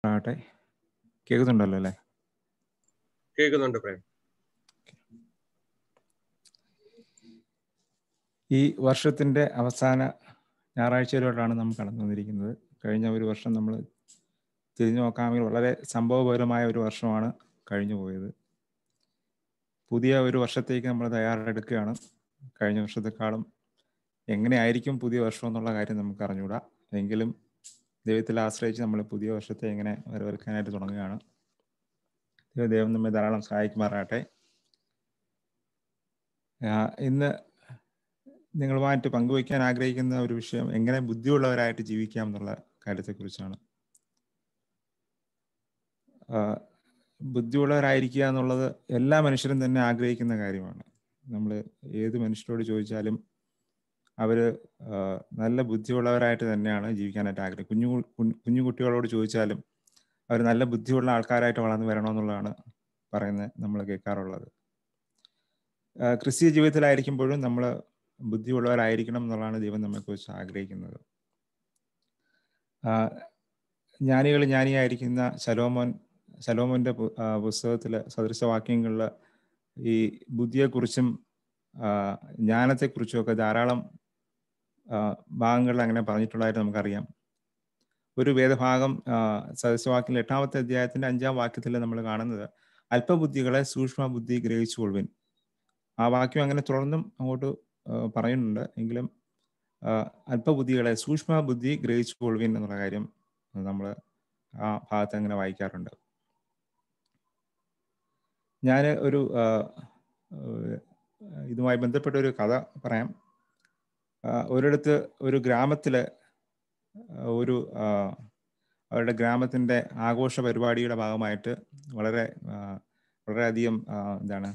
ആകട്ടെ കേൾക്കുന്നുണ്ടല്ലോ അല്ലേ കേൾക്കുന്നുണ്ട് പ്രേം ഈ വർഷത്തിൻ്റെ അവസാന ഞായറാഴ്ചയിലോട്ടാണ് നാം കടന്നു വന്നിരിക്കുന്നത് കഴിഞ്ഞ ഒരു വർഷം നമ്മൾ തിരിഞ്ഞു നോക്കാമെങ്കിൽ വളരെ സംഭവപരമായ ഒരു വർഷമാണ് കഴിഞ്ഞു പോയത് പുതിയ ഒരു വർഷത്തേക്ക് നമ്മൾ തയ്യാറെടുക്കുകയാണ് കഴിഞ്ഞ വർഷത്തെക്കാളും എങ്ങനെയായിരിക്കും പുതിയ വർഷം എന്നുള്ള കാര്യം നമുക്ക് അറിഞ്ഞുകൂടാ എങ്കിലും ദൈവത്തിൽ ആശ്രയിച്ച് നമ്മൾ പുതിയ വർഷത്തെ എങ്ങനെ വരവേൽക്കാനായിട്ട് തുടങ്ങുകയാണ് ദൈവം നമ്മെ ധാരാളം സഹായിക്കുമാറാകട്ടെ ഇന്ന് നിങ്ങളുമായിട്ട് പങ്കുവയ്ക്കാൻ ആഗ്രഹിക്കുന്ന ഒരു വിഷയം എങ്ങനെ ബുദ്ധിയുള്ളവരായിട്ട് ജീവിക്കാം എന്നുള്ള കാര്യത്തെക്കുറിച്ചാണ് ബുദ്ധിയുള്ളവരായിരിക്കുക എന്നുള്ളത് എല്ലാ മനുഷ്യരും തന്നെ ആഗ്രഹിക്കുന്ന കാര്യമാണ് നമ്മൾ ഏത് മനുഷ്യരോട് ചോദിച്ചാലും അവർ നല്ല ബുദ്ധിയുള്ളവരായിട്ട് തന്നെയാണ് ജീവിക്കാനായിട്ട് ആഗ്രഹം കുഞ്ഞു കുഞ്ഞു കുട്ടികളോട് ചോദിച്ചാലും അവർ നല്ല ബുദ്ധിയുള്ള ആൾക്കാരായിട്ട് വളർന്നു വരണമെന്നുള്ളതാണ് പറയുന്നത് നമ്മൾ കേൾക്കാറുള്ളത് ക്രിസ്തീയ ജീവിതത്തിലായിരിക്കുമ്പോഴും നമ്മൾ ബുദ്ധിയുള്ളവരായിരിക്കണം എന്നുള്ളതാണ് ദൈവം നമ്മെക്കുറിച്ച് ആഗ്രഹിക്കുന്നത് ജ്ഞാനികൾ ജ്ഞാനിയായിരിക്കുന്ന ശലോമോൻ ശലോമോന്റെ പുസ്തകത്തിൽ സദൃശവാക്യങ്ങളിൽ ഈ ബുദ്ധിയെക്കുറിച്ചും ജ്ഞാനത്തെക്കുറിച്ചും ഒക്കെ ധാരാളം ഭാഗങ്ങളിൽ അങ്ങനെ പറഞ്ഞിട്ടുള്ളതായിട്ട് നമുക്കറിയാം ഒരു വേദഭാഗം സദസ്യവാക്യം എട്ടാമത്തെ അധ്യായത്തിന്റെ അഞ്ചാം വാക്യത്തിൽ നമ്മൾ കാണുന്നത് അല്പബുദ്ധികളെ സൂക്ഷ്മ ബുദ്ധി ഗ്രഹിച്ചു കൊള്ളുവിൻ ആ വാക്യം അങ്ങനെ തുടർന്നും അങ്ങോട്ട് പറയുന്നുണ്ട് എങ്കിലും അല്പബുദ്ധികളെ സൂക്ഷ്മ ബുദ്ധി ഗ്രഹിച്ചു കൊള്ളുവിൻ എന്നുള്ള കാര്യം നമ്മൾ ആ ഭാഗത്ത് അങ്ങനെ വായിക്കാറുണ്ട് ഞാൻ ഒരു ഇതുമായി ബന്ധപ്പെട്ട ഒരു കഥ പറയാം ഒരിടത്ത് ഒരു ഗ്രാമത്തില് ഒരു അവരുടെ ഗ്രാമത്തിന്റെ ആഘോഷ പരിപാടിയുടെ ഭാഗമായിട്ട് വളരെ വളരെയധികം എന്താണ്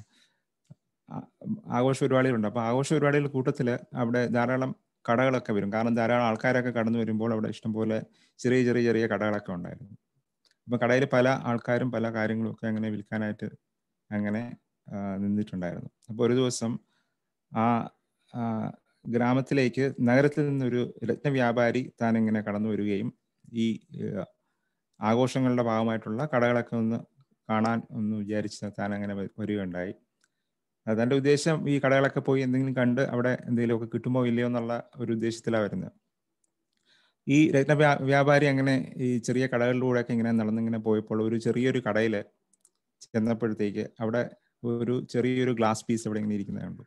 ആഘോഷ പരിപാടികളുണ്ട് അപ്പോൾ ആഘോഷ പരിപാടികളുടെ കൂട്ടത്തിൽ അവിടെ ധാരാളം കടകളൊക്കെ വരും കാരണം ധാരാളം ആൾക്കാരൊക്കെ കടന്നു വരുമ്പോൾ അവിടെ ഇഷ്ടംപോലെ ചെറിയ ചെറിയ ചെറിയ കടകളൊക്കെ ഉണ്ടായിരുന്നു അപ്പോൾ കടയിൽ പല ആൾക്കാരും പല കാര്യങ്ങളും ഒക്കെ അങ്ങനെ വിൽക്കാനായിട്ട് അങ്ങനെ നിന്നിട്ടുണ്ടായിരുന്നു അപ്പോൾ ഒരു ദിവസം ആ ഗ്രാമത്തിലേക്ക് നഗരത്തിൽ നിന്നൊരു രത്നവ്യാപാരി താൻ ഇങ്ങനെ കടന്നു വരികയും ഈ ആഘോഷങ്ങളുടെ ഭാഗമായിട്ടുള്ള കടകളൊക്കെ ഒന്ന് കാണാൻ ഒന്ന് വിചാരിച്ച് താൻ അങ്ങനെ വരികയുണ്ടായി തൻ്റെ ഉദ്ദേശം ഈ കടകളൊക്കെ പോയി എന്തെങ്കിലും കണ്ട് അവിടെ എന്തെങ്കിലുമൊക്കെ കിട്ടുമോ ഇല്ലയോ എന്നുള്ള ഒരു ഉദ്ദേശത്തിലാണ് വരുന്നത് ഈ രത്ന വ്യാപാരി അങ്ങനെ ഈ ചെറിയ കടകളിലൂടെയൊക്കെ ഇങ്ങനെ നടന്നിങ്ങനെ പോയപ്പോൾ ഒരു ചെറിയൊരു കടയിൽ ചെന്നപ്പോഴത്തേക്ക് അവിടെ ഒരു ചെറിയൊരു ഗ്ലാസ് പീസ് അവിടെ ഇങ്ങനെ ഇരിക്കുന്നത് കണ്ടു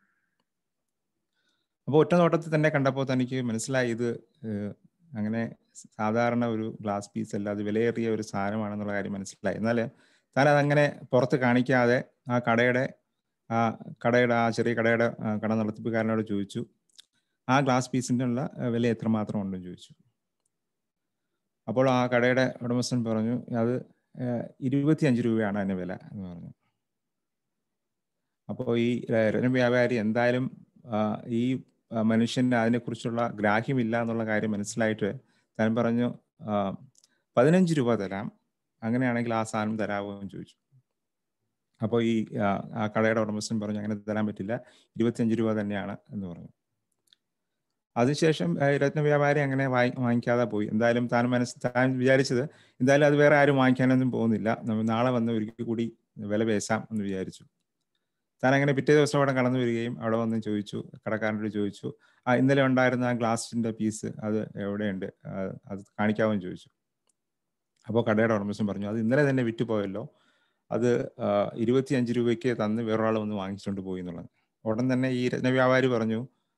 അപ്പോൾ ഒറ്റ നോട്ടത്തിൽ തന്നെ കണ്ടപ്പോൾ തനിക്ക് മനസ്സിലായി ഇത് അങ്ങനെ സാധാരണ ഒരു ഗ്ലാസ് പീസ് അല്ല അത് വിലയേറിയ ഒരു സാധനമാണെന്നുള്ള കാര്യം മനസ്സിലായി എന്നാൽ താൻ അതങ്ങനെ പുറത്ത് കാണിക്കാതെ ആ കടയുടെ ആ കടയുടെ ആ ചെറിയ കടയുടെ കട നടത്തിപ്പുകാരനോട് ചോദിച്ചു ആ ഗ്ലാസ് പീസിൻ്റെ ഉള്ള വില എത്രമാത്രം ഉണ്ടെന്ന് ചോദിച്ചു അപ്പോൾ ആ കടയുടെ ഉടമസ്ഥൻ പറഞ്ഞു അത് ഇരുപത്തിയഞ്ച് രൂപയാണ് അതിൻ്റെ വില എന്ന് പറഞ്ഞു അപ്പോൾ ഈ രത്ന വ്യാപാരി എന്തായാലും ഈ മനുഷ്യന് അതിനെക്കുറിച്ചുള്ള ഗ്രാഹ്യമില്ല എന്നുള്ള കാര്യം മനസ്സിലായിട്ട് താൻ പറഞ്ഞു പതിനഞ്ച് രൂപ തരാം അങ്ങനെയാണെങ്കിൽ ആ സാധനം തരാമോ എന്ന് ചോദിച്ചു അപ്പോൾ ഈ ആ കടയുടെ ഉടമസ്ഥൻ പറഞ്ഞു അങ്ങനെ തരാൻ പറ്റില്ല ഇരുപത്തിയഞ്ച് രൂപ തന്നെയാണ് എന്ന് പറഞ്ഞു അതിനുശേഷം രത്ന വ്യാപാരി അങ്ങനെ വാങ്ങി വാങ്ങിക്കാതെ പോയി എന്തായാലും താൻ മനസ്സ് താൻ വിചാരിച്ചത് എന്തായാലും അത് വേറെ ആരും വാങ്ങിക്കാനൊന്നും പോകുന്നില്ല നമ്മൾ നാളെ വന്ന് ഒരിക്കൽ കൂടി വില പേശാം എന്ന് വിചാരിച്ചു താൻ അങ്ങനെ പിറ്റേ ദിവസം അവിടെ കടന്നു വരികയും അവിടെ വന്ന് ചോദിച്ചു കടക്കാരനോട് ചോദിച്ചു ആ ഇന്നലെ ഉണ്ടായിരുന്ന ആ ഗ്ലാസിന്റെ പീസ് അത് എവിടെയുണ്ട് അത് കാണിക്കാമെന്ന് ചോദിച്ചു അപ്പോൾ കടയുടെ ഉടമസ്ഥൻ പറഞ്ഞു അത് ഇന്നലെ തന്നെ വിറ്റുപോയല്ലോ അത് ഇരുപത്തിയഞ്ച് രൂപയ്ക്ക് തന്ന് വേറൊരാൾ വന്ന് വാങ്ങിച്ചുകൊണ്ട് പോയി എന്നുള്ളത് ഉടൻ തന്നെ ഈ രത്ന വ്യാപാരി പറഞ്ഞു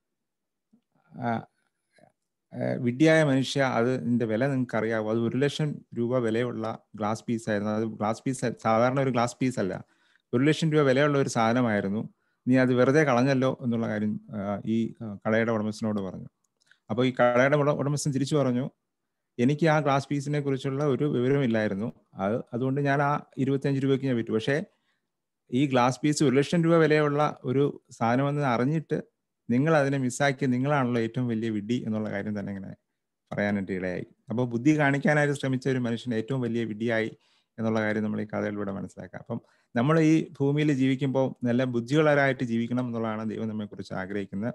വിഡ്ഢിയായ മനുഷ്യ അത് ഇതിന്റെ വില നിങ്ങൾക്ക് അറിയാവോ അത് ഒരു ലക്ഷം രൂപ വിലയുള്ള ഗ്ലാസ് പീസ് ആയിരുന്നു അത് ഗ്ലാസ് പീസ് സാധാരണ ഒരു ഗ്ലാസ് പീസ് അല്ല ഒരു ലക്ഷം രൂപ വിലയുള്ള ഒരു സാധനമായിരുന്നു നീ അത് വെറുതെ കളഞ്ഞല്ലോ എന്നുള്ള കാര്യം ഈ കടയുടെ ഉടമസ്ഥനോട് പറഞ്ഞു അപ്പോൾ ഈ കടയുടെ ഉടമസ്ഥൻ തിരിച്ചു പറഞ്ഞു എനിക്ക് ആ ഗ്ലാസ് പീസിനെ കുറിച്ചുള്ള ഒരു വിവരമില്ലായിരുന്നു അത് അതുകൊണ്ട് ഞാൻ ആ ഇരുപത്തിയഞ്ച് രൂപയ്ക്ക് ഞാൻ വിറ്റു പക്ഷേ ഈ ഗ്ലാസ് പീസ് ഒരു ലക്ഷം രൂപ വിലയുള്ള ഒരു സാധനമെന്ന് അറിഞ്ഞിട്ട് നിങ്ങൾ അതിനെ മിസ്സാക്കി നിങ്ങളാണല്ലോ ഏറ്റവും വലിയ വിഡ്ഢി എന്നുള്ള കാര്യം തന്നെ ഇങ്ങനെ പറയാനായിട്ട് ഇടയായി അപ്പോൾ ബുദ്ധി കാണിക്കാനായിട്ട് ശ്രമിച്ച ഒരു മനുഷ്യൻ ഏറ്റവും വലിയ വിഡ്ഢിയായി എന്നുള്ള കാര്യം നമ്മൾ ഈ കഥയിലൂടെ മനസ്സിലാക്കാം അപ്പം നമ്മൾ ഈ ഭൂമിയിൽ ജീവിക്കുമ്പോൾ നല്ല ബുദ്ധികളായിട്ട് ജീവിക്കണം എന്നുള്ളതാണ് ദൈവം നമ്മെക്കുറിച്ച് ആഗ്രഹിക്കുന്നത്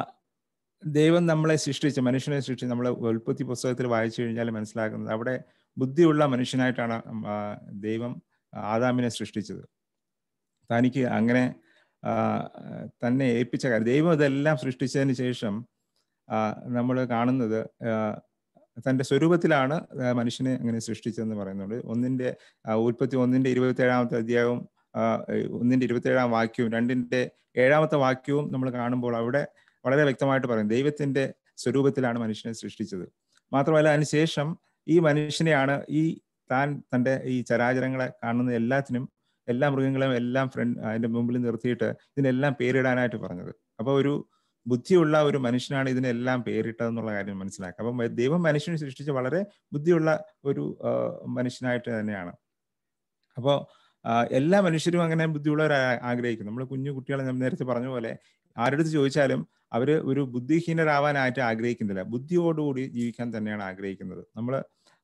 ദൈവം നമ്മളെ സൃഷ്ടിച്ച് മനുഷ്യനെ സൃഷ്ടിച്ച് നമ്മൾ ഉൽപ്പത്തി പുസ്തകത്തിൽ വായിച്ചു കഴിഞ്ഞാൽ മനസ്സിലാക്കുന്നത് അവിടെ ബുദ്ധിയുള്ള മനുഷ്യനായിട്ടാണ് ആ, ദൈവം ആദാമിനെ സൃഷ്ടിച്ചത് തനിക്ക് അങ്ങനെ ആ, തന്നെ ഏൽപ്പിച്ച കാര്യം ദൈവം ഇതെല്ലാം സൃഷ്ടിച്ചതിന് ശേഷം നമ്മൾ കാണുന്നത് ആ, തൻ്റെ സ്വരൂപത്തിലാണ് ആ, മനുഷ്യനെ അങ്ങനെ സൃഷ്ടിച്ചതെന്ന് പറയുന്നുണ്ട് ഒന്നിൻ്റെ ആ, ഉൽപ്പത്തി ഒന്നിൻ്റെ ഇരുപത്തി ഏഴാമത്തെ അധ്യായവും ആ, ഒന്നിൻ്റെ ഇരുപത്തി ഏഴാം വാക്യവും രണ്ടിൻ്റെ ഏഴാമത്തെ വാക്യവും നമ്മൾ കാണുമ്പോൾ അവിടെ വളരെ വ്യക്തമായിട്ട് പറയും ദൈവത്തിന്റെ സ്വരൂപത്തിലാണ് മനുഷ്യനെ സൃഷ്ടിച്ചത് മാത്രമല്ല അതിനുശേഷം ഈ മനുഷ്യനെയാണ് ഈ താൻ തൻ്റെ ഈ ചരാചരങ്ങളെ കാണുന്ന എല്ലാത്തിനും എല്ലാ മൃഗങ്ങളെയും എല്ലാം ഫ്രണ്ട് അതിന്റെ മുമ്പിൽ നിർത്തിയിട്ട് ഇതിനെല്ലാം പേരിടാനായിട്ട് പറഞ്ഞത് അപ്പോൾ ഒരു ബുദ്ധിയുള്ള ഒരു മനുഷ്യനാണ് ഇതിനെല്ലാം പേരിട്ടതെന്നുള്ള കാര്യം മനസ്സിലാക്കുക അപ്പം ദൈവം മനുഷ്യനെ സൃഷ്ടിച്ച വളരെ ബുദ്ധിയുള്ള ഒരു ആ, മനുഷ്യനായിട്ട് തന്നെയാണ് അപ്പോൾ എല്ലാ മനുഷ്യരും അങ്ങനെ ബുദ്ധിയുള്ളവർ ആഗ്രഹിക്കും നമ്മൾ കുഞ്ഞു കുട്ടികളെ ഞാൻ നേരത്തെ പറഞ്ഞ പോലെ ആരുടെ ചോദിച്ചാലും അവര് ഒരു ബുദ്ധിഹീനരാവാനായിട്ട് ആഗ്രഹിക്കുന്നില്ല ബുദ്ധിയോടുകൂടി ജീവിക്കാൻ തന്നെയാണ് ആഗ്രഹിക്കുന്നത് നമ്മൾ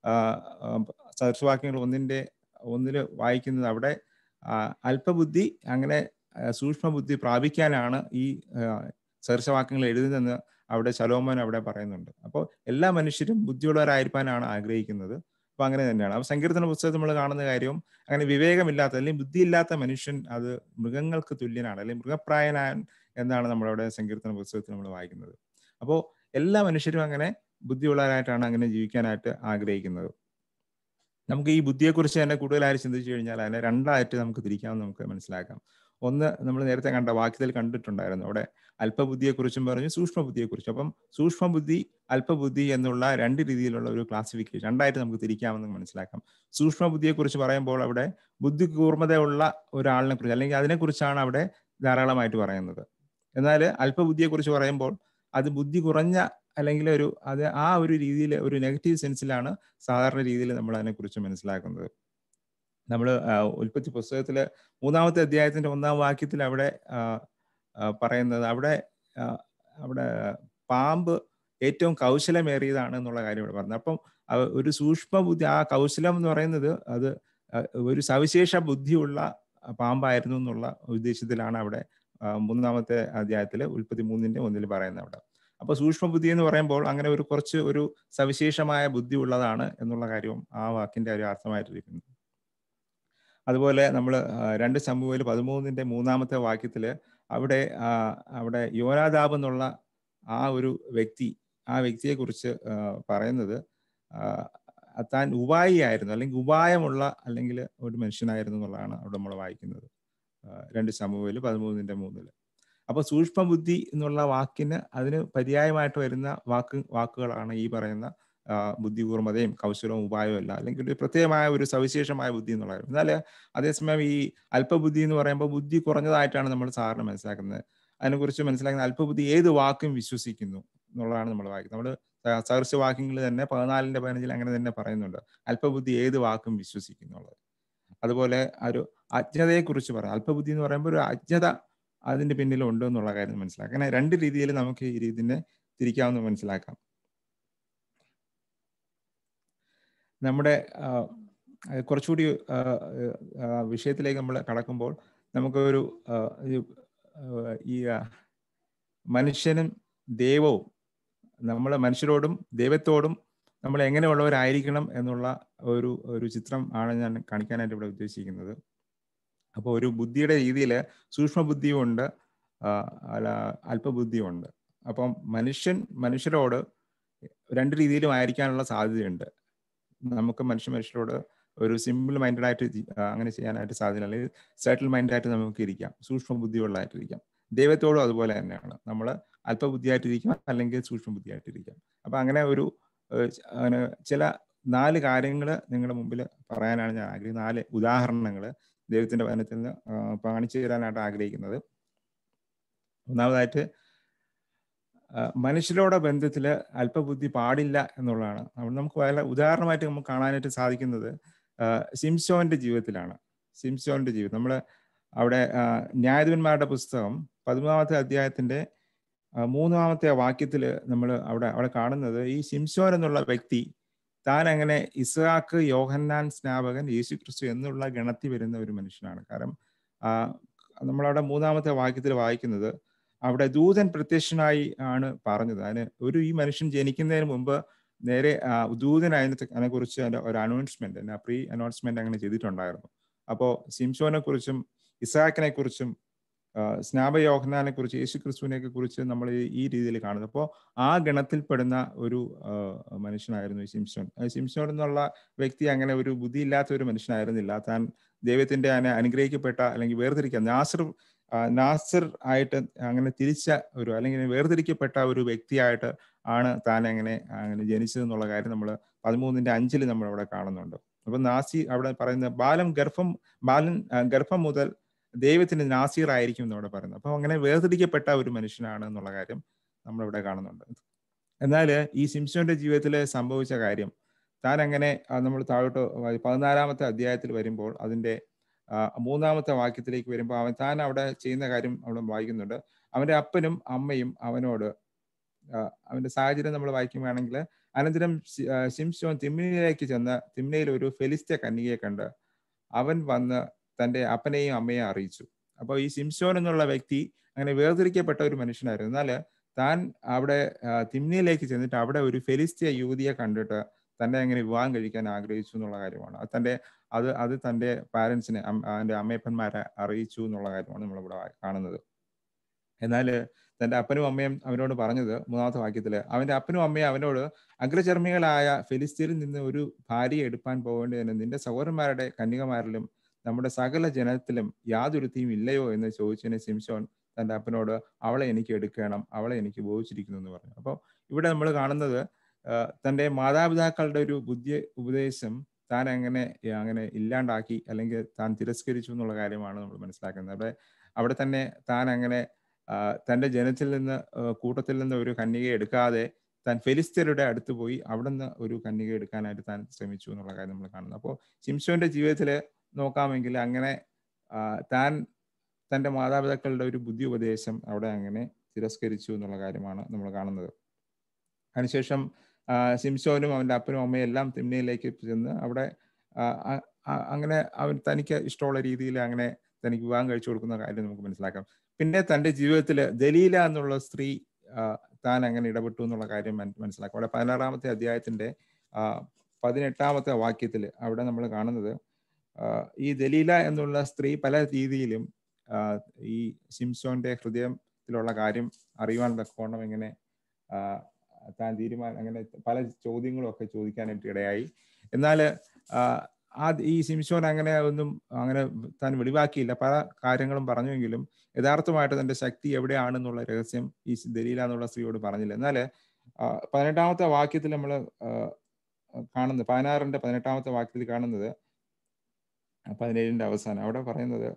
സദൃശവാക്യങ്ങൾ ഒന്നിന്റെ ഒന്നില് വായിക്കുന്നത് അവിടെ ആ, അല്പബുദ്ധി അങ്ങനെ ആ, സൂക്ഷ്മബുദ്ധി പ്രാപിക്കാനാണ് ഈ സദൃശവാക്യങ്ങൾ എഴുതുന്നതെന്ന് അവിടെ ശലോമോൻ അവിടെ പറയുന്നുണ്ട് അപ്പോൾ എല്ലാ മനുഷ്യരും ബുദ്ധിയുള്ളവരായിരിക്കാനാണ് ആഗ്രഹിക്കുന്നത് അപ്പൊ അങ്ങനെ തന്നെയാണ് അപ്പൊ സങ്കീർത്തന പുസ്തകത്തിൽ നമ്മൾ കാണുന്ന കാര്യവും അങ്ങനെ വിവേകമില്ലാത്ത അല്ലെങ്കിൽ ബുദ്ധിയില്ലാത്ത മനുഷ്യൻ അത് മൃഗങ്ങൾക്ക് തുല്യനാണ് അല്ലെങ്കിൽ മൃഗപ്രായനാൻ എന്നാണ് നമ്മളവിടെ സങ്കീർത്തന പുസ്തകത്തിൽ നമ്മൾ വായിക്കുന്നത് അപ്പോൾ എല്ലാ മനുഷ്യരും അങ്ങനെ ബുദ്ധിയുള്ളവരായിട്ടാണ് അങ്ങനെ ജീവിക്കാനായിട്ട് ആഗ്രഹിക്കുന്നത് നമുക്ക് ഈ ബുദ്ധിയെക്കുറിച്ച് തന്നെ കൂടുതലായിട്ട് ചിന്തിച്ചു കഴിഞ്ഞാൽ അതിനെ രണ്ടായിട്ട് നമുക്ക് തിരിക്കാമെന്ന് നമുക്ക് മനസ്സിലാക്കാം ഒന്ന് നമ്മൾ നേരത്തെ കണ്ട വാക്യത്തിൽ കണ്ടിട്ടുണ്ടായിരുന്നു അവിടെ അല്പബുദ്ധിയെക്കുറിച്ചും പറഞ്ഞു സൂക്ഷ്മബുദ്ധിയെക്കുറിച്ചും അപ്പം സൂക്ഷ്മബുദ്ധി അല്പബുദ്ധി എന്നുള്ള രണ്ട് രീതിയിലുള്ള ഒരു ക്ലാസിഫിക്കേഷൻ രണ്ടായിട്ട് നമുക്ക് തിരിക്കാമെന്ന് മനസ്സിലാക്കാം സൂക്ഷ്മബുദ്ധിയെക്കുറിച്ച് പറയുമ്പോൾ അവിടെ ബുദ്ധി കൂർമ്മതയുള്ള ഒരാളിനെ കുറിച്ച് അല്ലെങ്കിൽ അതിനെക്കുറിച്ചാണ് അവിടെ ധാരാളമായിട്ട് പറയുന്നത് എന്നാൽ അല്പബുദ്ധിയെക്കുറിച്ച് പറയുമ്പോൾ അത് ബുദ്ധി കുറഞ്ഞ അല്ലെങ്കിൽ ഒരു അത് ആ ഒരു രീതിയിൽ ഒരു നെഗറ്റീവ് സെൻസിലാണ് സാധാരണ രീതിയിൽ നമ്മൾ അതിനെക്കുറിച്ച് മനസ്സിലാക്കുന്നത് നമ്മൾ ഉൽപ്പത്തി പുസ്തകത്തിലെ മൂന്നാമത്തെ അധ്യായത്തിന്റെ ഒന്നാം വാക്യത്തിൽ അവിടെ ആ, ആ, പറയുന്നത് അവിടെ ആ, അവിടെ പാമ്പ് ഏറ്റവും കൗശലമേറിയതാണ് എന്നുള്ള കാര്യം ഇവിടെ പറഞ്ഞത് അപ്പം അവ- ഒരു സൂക്ഷ്മ ബുദ്ധി ആ കൗശലം എന്ന് പറയുന്നത് അത് ആ, ഒരു സവിശേഷ ബുദ്ധിയുള്ള പാമ്പായിരുന്നു എന്നുള്ള ഉദ്ദേശത്തിലാണ് അവിടെ ആ, മൂന്നാമത്തെ അധ്യായത്തിൽ ഉൽപ്പത്തി മൂന്നിന്റെ ഒന്നിൽ പറയുന്നത് അവിടെ അപ്പൊ സൂക്ഷ്മ ബുദ്ധി എന്ന് പറയുമ്പോൾ അങ്ങനെ ഒരു കുറച്ച് ഒരു സവിശേഷമായ ബുദ്ധി ഉള്ളതാണ് എന്നുള്ള കാര്യവും ആ വാക്കിന്റെ ഒരു അർത്ഥമായിട്ടിരിക്കുന്നു അതുപോലെ നമ്മൾ രണ്ട് സമൂഹയിൽ പതിമൂന്നിന്റെ മൂന്നാമത്തെ വാക്യത്തില് അവിടെ ആ, അവിടെ യോനാദാബ് എന്നുള്ള ആ ഒരു വ്യക്തി ആ വ്യക്തിയെ കുറിച്ച് പറയുന്നത് ആ, താൻ ഉപായിയായിരുന്നു അല്ലെങ്കിൽ ഉപായമുള്ള അല്ലെങ്കിൽ ഒരു മനുഷ്യനായിരുന്നു എന്നുള്ളതാണ് അവിടെ നമ്മൾ വായിക്കുന്നത് ആ, രണ്ട് സമൂഹയിൽ പതിമൂന്നിന്റെ മൂന്നില് അപ്പൊ സൂക്ഷ്മ ബുദ്ധി എന്നുള്ള വാക്കിന് അതിന് പര്യായമായിട്ട് വരുന്ന വാക്ക് വാക്കുകളാണ് ഈ പറയുന്ന ആ, ബുദ്ധിപൂർമ്മതയും കൗശലവും ഉപായവും അല്ല അല്ലെങ്കിൽ ഒരു പ്രത്യേകമായ ഒരു സവിശേഷമായ ബുദ്ധി എന്നുള്ള കാര്യം എന്നാൽ അതേസമയം ഈ അല്പബുദ്ധി എന്ന് പറയുമ്പോൾ ബുദ്ധി കുറഞ്ഞതായിട്ടാണ് നമ്മൾ സാറിന് മനസ്സിലാക്കുന്നത് അതിനെക്കുറിച്ച് മനസ്സിലാക്കുന്ന അല്പബുദ്ധി ഏത് വാക്കും വിശ്വസിക്കുന്നു എന്നുള്ളതാണ് നമ്മൾ വായിക്കുന്നത് നമ്മൾ സഹർഷ വാക്യങ്ങൾ തന്നെ പതിനാലിന്റെ പതിനഞ്ചിൽ അങ്ങനെ തന്നെ പറയുന്നുണ്ട് അല്പബുദ്ധി ഏത് വാക്കും വിശ്വസിക്കുന്നുള്ളത് അതുപോലെ ഒരു അജ്ഞതയെക്കുറിച്ച് പറയാം അല്പബുദ്ധി എന്ന് പറയുമ്പോൾ ഒരു അജ്ഞത അതിന്റെ പിന്നിലുണ്ട് എന്നുള്ള കാര്യം മനസ്സിലാക്കാം അങ്ങനെ രണ്ട് രീതിയിൽ നമുക്ക് ഈ രീതിനെ തിരിക്കാവുന്ന മനസ്സിലാക്കാം നമ്മുടെ ആ, കുറച്ചുകൂടി ആ, ആ, വിഷയത്തിലേക്ക് നമ്മൾ കടക്കുമ്പോൾ നമുക്കൊരു ആ, ഒരു, ആ, ഈ ആ, മനുഷ്യനും ദൈവവും നമ്മൾ മനുഷ്യരോടും ദൈവത്തോടും നമ്മൾ എങ്ങനെയുള്ളവരായിരിക്കണം എന്നുള്ള ഒരു ഒരു ചിത്രം ആണ് ഞാൻ കാണിക്കാനായിട്ട് ഇവിടെ ഉദ്ദേശിക്കുന്നത് അപ്പോൾ ഒരു ബുദ്ധിയുടെ രീതിയിൽ സൂക്ഷ്മ ബുദ്ധിയും ഉണ്ട് ആ, അല്ല അല്പബുദ്ധിയും ഉണ്ട് അപ്പം മനുഷ്യൻ മനുഷ്യരോട് രണ്ട് രീതിയിലും ആയിരിക്കാനുള്ള സാധ്യതയുണ്ട് നമുക്ക് മനുഷ്യ മനുഷ്യരോട് ഒരു സിമ്പിൾ മൈൻഡഡ് ആയിട്ട് ജി- ആ, അങ്ങനെ ചെയ്യാനായിട്ട് സാധ്യത അല്ലെങ്കിൽ സെറ്റിൽ മൈൻഡ് ആയിട്ട് നമുക്ക് ഇരിക്കാം സൂക്ഷ്മ ബുദ്ധിയുള്ളതായിട്ടിരിക്കാം ദൈവത്തോടും അതുപോലെ തന്നെയാണ് നമ്മൾ അല്പബുദ്ധിയായിട്ടിരിക്കാം അല്ലെങ്കിൽ സൂക്ഷ്മ ബുദ്ധിയായിട്ടിരിക്കാം അപ്പൊ അങ്ങനെ ഒരു ഏഹ്, ച- അങ്ങനെ ചില നാല് കാര്യങ്ങൾ നിങ്ങളുടെ മുമ്പിൽ പറയാനാണ് ഞാൻ ആഗ്രഹിക്കുന്നത് നാല് ഉദാഹരണങ്ങൾ ദൈവത്തിന്റെ വചനത്തിൽ നിന്ന് ആ, കാണിച്ചു തരാനായിട്ട് ആഗ്രഹിക്കുന്നത് ഒന്നാമതായിട്ട് ആ, മനുഷ്യരോടെ ബന്ധത്തിൽ അല്പബുദ്ധി പാടില്ല എന്നുള്ളതാണ് അപ്പോൾ നമുക്ക് വളരെ ഉദാഹരണമായിട്ട് നമുക്ക് കാണാനായിട്ട് സാധിക്കുന്നത് ആ, സിംസോന്റെ ജീവിതത്തിലാണ് സിംസോന്റെ ജീവിതം നമ്മൾ അവിടെ ആ, ന്യായാധിപന്മാരുടെ പുസ്തകം പതിമൂന്നാമത്തെ അധ്യായത്തിന്റെ ആ, മൂന്നാമത്തെ വാക്യത്തിൽ നമ്മൾ അവിടെ അവിടെ കാണുന്നത് ഈ സിംസോൻ എന്നുള്ള വ്യക്തി താൻ അങ്ങനെ ഇസ്ഹാക്ക് യോഹന്നാൻ സ്നാപകൻ യേശു ക്രിസ്തു എന്നുള്ള ഗണത്തിൽ വരുന്ന ഒരു മനുഷ്യനാണ് കാരണം ആ, നമ്മളവിടെ മൂന്നാമത്തെ വാക്യത്തിൽ വായിക്കുന്നത് അവിടെ ദൂതൻ പ്രത്യക്ഷനായി ആണ് പറഞ്ഞത് അതിന് ഒരു ഈ മനുഷ്യൻ ജനിക്കുന്നതിന് മുമ്പ് നേരെ ദൂതൻ അതിനെ കുറിച്ച് ഒരു അനൗൺസ്മെന്റ് പ്രീ അനൗൺസ്മെന്റ് അങ്ങനെ ചെയ്തിട്ടുണ്ടായിരുന്നു അപ്പോൾ സിംസോനെ കുറിച്ചും ഇസാക്കിനെ കുറിച്ചും സ്നാപയോഹനാനെ കുറിച്ച് യേശു ക്രിസ്തുവിനെ കുറിച്ച് നമ്മൾ ഈ രീതിയിൽ കാണുന്നത് അപ്പോൾ ആ ഗണത്തിൽപ്പെടുന്ന ഒരു മനുഷ്യനായിരുന്നു ഈ സിംസോൻ സിംസോൻ എന്നുള്ള വ്യക്തി അങ്ങനെ ഒരു ബുദ്ധിയില്ലാത്ത ഒരു മനുഷ്യനായിരുന്നില്ല താൻ ദൈവത്തിന്റെ അതിനെ അനുഗ്രഹിക്കപ്പെട്ട അല്ലെങ്കിൽ വേർതിരിക്കുക നാസർ നാസർ ആയിട്ട് അങ്ങനെ തിരിച്ച ഒരു അല്ലെങ്കിൽ വേർതിരിക്കപ്പെട്ട ഒരു വ്യക്തിയായിട്ട് ആണ് താൻ അങ്ങനെ അങ്ങനെ ജനിച്ചതെന്നുള്ള കാര്യം നമ്മൾ പതിമൂന്നിന്റെ അഞ്ചിൽ നമ്മൾ അവിടെ കാണുന്നുണ്ട് അപ്പൊ നാസി അവിടെ പറയുന്ന ബാലം ഗർഭം ബാലൻ ഗർഭം മുതൽ ദൈവത്തിന് നാസീർ ആയിരിക്കും എന്നവിടെ പറയുന്നത് അപ്പൊ അങ്ങനെ വേർതിരിക്കപ്പെട്ട ഒരു മനുഷ്യനാണ് എന്നുള്ള കാര്യം നമ്മളിവിടെ കാണുന്നുണ്ട് എന്നാൽ ഈ സിംസോന്റെ ജീവിതത്തിൽ സംഭവിച്ച കാര്യം താൻ അങ്ങനെ നമ്മൾ താഴോട്ട് പതിനാലാമത്തെ അധ്യായത്തിൽ വരുമ്പോൾ അതിന്റെ മൂന്നാമത്തെ വാക്യത്തിലേക്ക് വരുമ്പോൾ അവൻ താൻ അവിടെ ചെയ്യുന്ന കാര്യം അവിടെ വായിക്കുന്നുണ്ട് അവന്റെ അപ്പനും അമ്മയും അവനോട് അവന്റെ സാഹചര്യം നമ്മൾ വായിക്കുകയാണെങ്കിൽ അനന്തരം സിംസോൻ തിമ്നയിലേക്ക് ചെന്ന് തിമ്നയിൽ ഒരു ഫെലിസ്ത്യ കന്യകയെ കണ്ട് അവൻ വന്ന് തന്റെ അപ്പനെയും അമ്മയെയും അറിയിച്ചു അപ്പോൾ ഈ സിംസോൻ എന്നുള്ള വ്യക്തി അങ്ങനെ വേർതിരിക്കപ്പെട്ട ഒരു മനുഷ്യനായിരുന്നു എന്നാൽ താൻ അവിടെ തിമ്നയിലേക്ക് ചെന്നിട്ട് അവിടെ ഒരു ഫെലിസ്ത്യ യുവതിയെ കണ്ടിട്ട് തന്നെ അങ്ങനെ വിവാഹം കഴിക്കാൻ ആഗ്രഹിച്ചു എന്നുള്ള കാര്യമാണ് അത് തന്റെ അത് അത് തന്റെ പാരൻസിനെ അവന്റെ അമ്മയപ്പന്മാരെ അറിയിച്ചു എന്നുള്ള കാര്യമാണ് നമ്മളിവിടെ കാണുന്നത് എന്നാൽ തന്റെ അപ്പനും അമ്മയും അവനോട് പറഞ്ഞത് മൂന്നാമത്തെ വാക്യത്തില് അവന്റെ അപ്പനും അമ്മയും അവനോട് അഗ്രചർമ്മികളായ ഫെലിസ്തീനിൽ നിന്ന് ഒരു ഭാര്യയെ എടുപ്പാൻ പോകേണ്ടതിന് നിന്റെ സഹോദരന്മാരുടെ കന്യകമാരിലും നമ്മുടെ സകല ജനത്തിലും യാതൊരുത്തിയും ഇല്ലയോ എന്ന് ചോദിച്ചതിന് സിംസോൻ തന്റെ അപ്പനോട് അവളെ എനിക്ക് എടുക്കണം അവളെ എനിക്ക് ബോധിച്ചിരിക്കുന്നു എന്ന് പറഞ്ഞു അപ്പോൾ ഇവിടെ നമ്മൾ കാണുന്നത് തന്റെ മാതാപിതാക്കളുടെ ഒരു ബുദ്ധി ഉപദേശം താൻ അങ്ങനെ അങ്ങനെ ഇല്ലാണ്ടാക്കി അല്ലെങ്കിൽ താൻ തിരസ്കരിച്ചു എന്നുള്ള കാര്യമാണ് നമ്മൾ മനസ്സിലാക്കുന്നത് അവിടെ അവിടെ തന്നെ താൻ അങ്ങനെ തന്റെ ജനത്തിൽ നിന്ന് കൂട്ടത്തിൽ നിന്ന് ഒരു കന്യകയെ എടുക്കാതെ താൻ ഫെലിസ്തീനയുടെ അടുത്ത് പോയി അവിടെ നിന്ന് ഒരു കന്യക എടുക്കാനായിട്ട് താൻ ശ്രമിച്ചു എന്നുള്ള കാര്യം നമ്മൾ കാണുന്നത് അപ്പോൾ സിംസോന്റെ ജീവിതത്തിൽ നോക്കാമെങ്കിൽ അങ്ങനെ താൻ തന്റെ മാതാപിതാക്കളുടെ ഒരു ബുദ്ധി ഉപദേശം അവിടെ അങ്ങനെ തിരസ്കരിച്ചു എന്നുള്ള കാര്യമാണ് നമ്മൾ കാണുന്നത് അതിനുശേഷം സിംസോനും അവൻ്റെ അപ്പനും അമ്മയും എല്ലാം തിമ്നയിലേക്ക് ചെന്ന് അവിടെ അങ്ങനെ അവൻ തനിക്ക് ഇഷ്ടമുള്ള രീതിയിൽ അങ്ങനെ തനിക്ക് വിവാഹം കഴിച്ചു കൊടുക്കുന്ന കാര്യം നമുക്ക് മനസ്സിലാക്കാം പിന്നെ തൻ്റെ ജീവിതത്തിൽ ദലീല എന്നുള്ള സ്ത്രീ താൻ അങ്ങനെ ഇടപെട്ടു എന്നുള്ള കാര്യം മനസ്സിലാക്കാം അവിടെ പതിനാറാമത്തെ അധ്യായത്തിന്റെ പതിനെട്ടാമത്തെ വാക്യത്തിൽ അവിടെ നമ്മൾ കാണുന്നത് ഈ ദലീല എന്നുള്ള സ്ത്രീ പല രീതിയിലും ഈ സിംസോന്റെ ഹൃദയത്തിലുള്ള കാര്യം അറിയുവാൻ തക്കോണം എങ്ങനെ താൻ തീരുമാനം അങ്ങനെ പല ചോദ്യങ്ങളും ഒക്കെ ചോദിക്കാനായിട്ട് ഇടയായി എന്നാൽ ആ ഈ സിംസോൻ അങ്ങനെ ഒന്നും അങ്ങനെ താൻ വെളിവാക്കിയില്ല പല കാര്യങ്ങളും പറഞ്ഞുവെങ്കിലും യഥാർത്ഥമായിട്ട് തന്റെ ശക്തി എവിടെയാണെന്നുള്ള രഹസ്യം ഈ ദലീല എന്നുള്ള സ്ത്രീയോട് പറഞ്ഞില്ല എന്നാൽ പതിനെട്ടാമത്തെ വാക്യത്തിൽ നമ്മൾ കാണുന്നത് പതിനാറിന്റെ പതിനെട്ടാമത്തെ വാക്യത്തിൽ കാണുന്നത് പതിനേഴിന്റെ അവസാനം അവിടെ പറയുന്നത്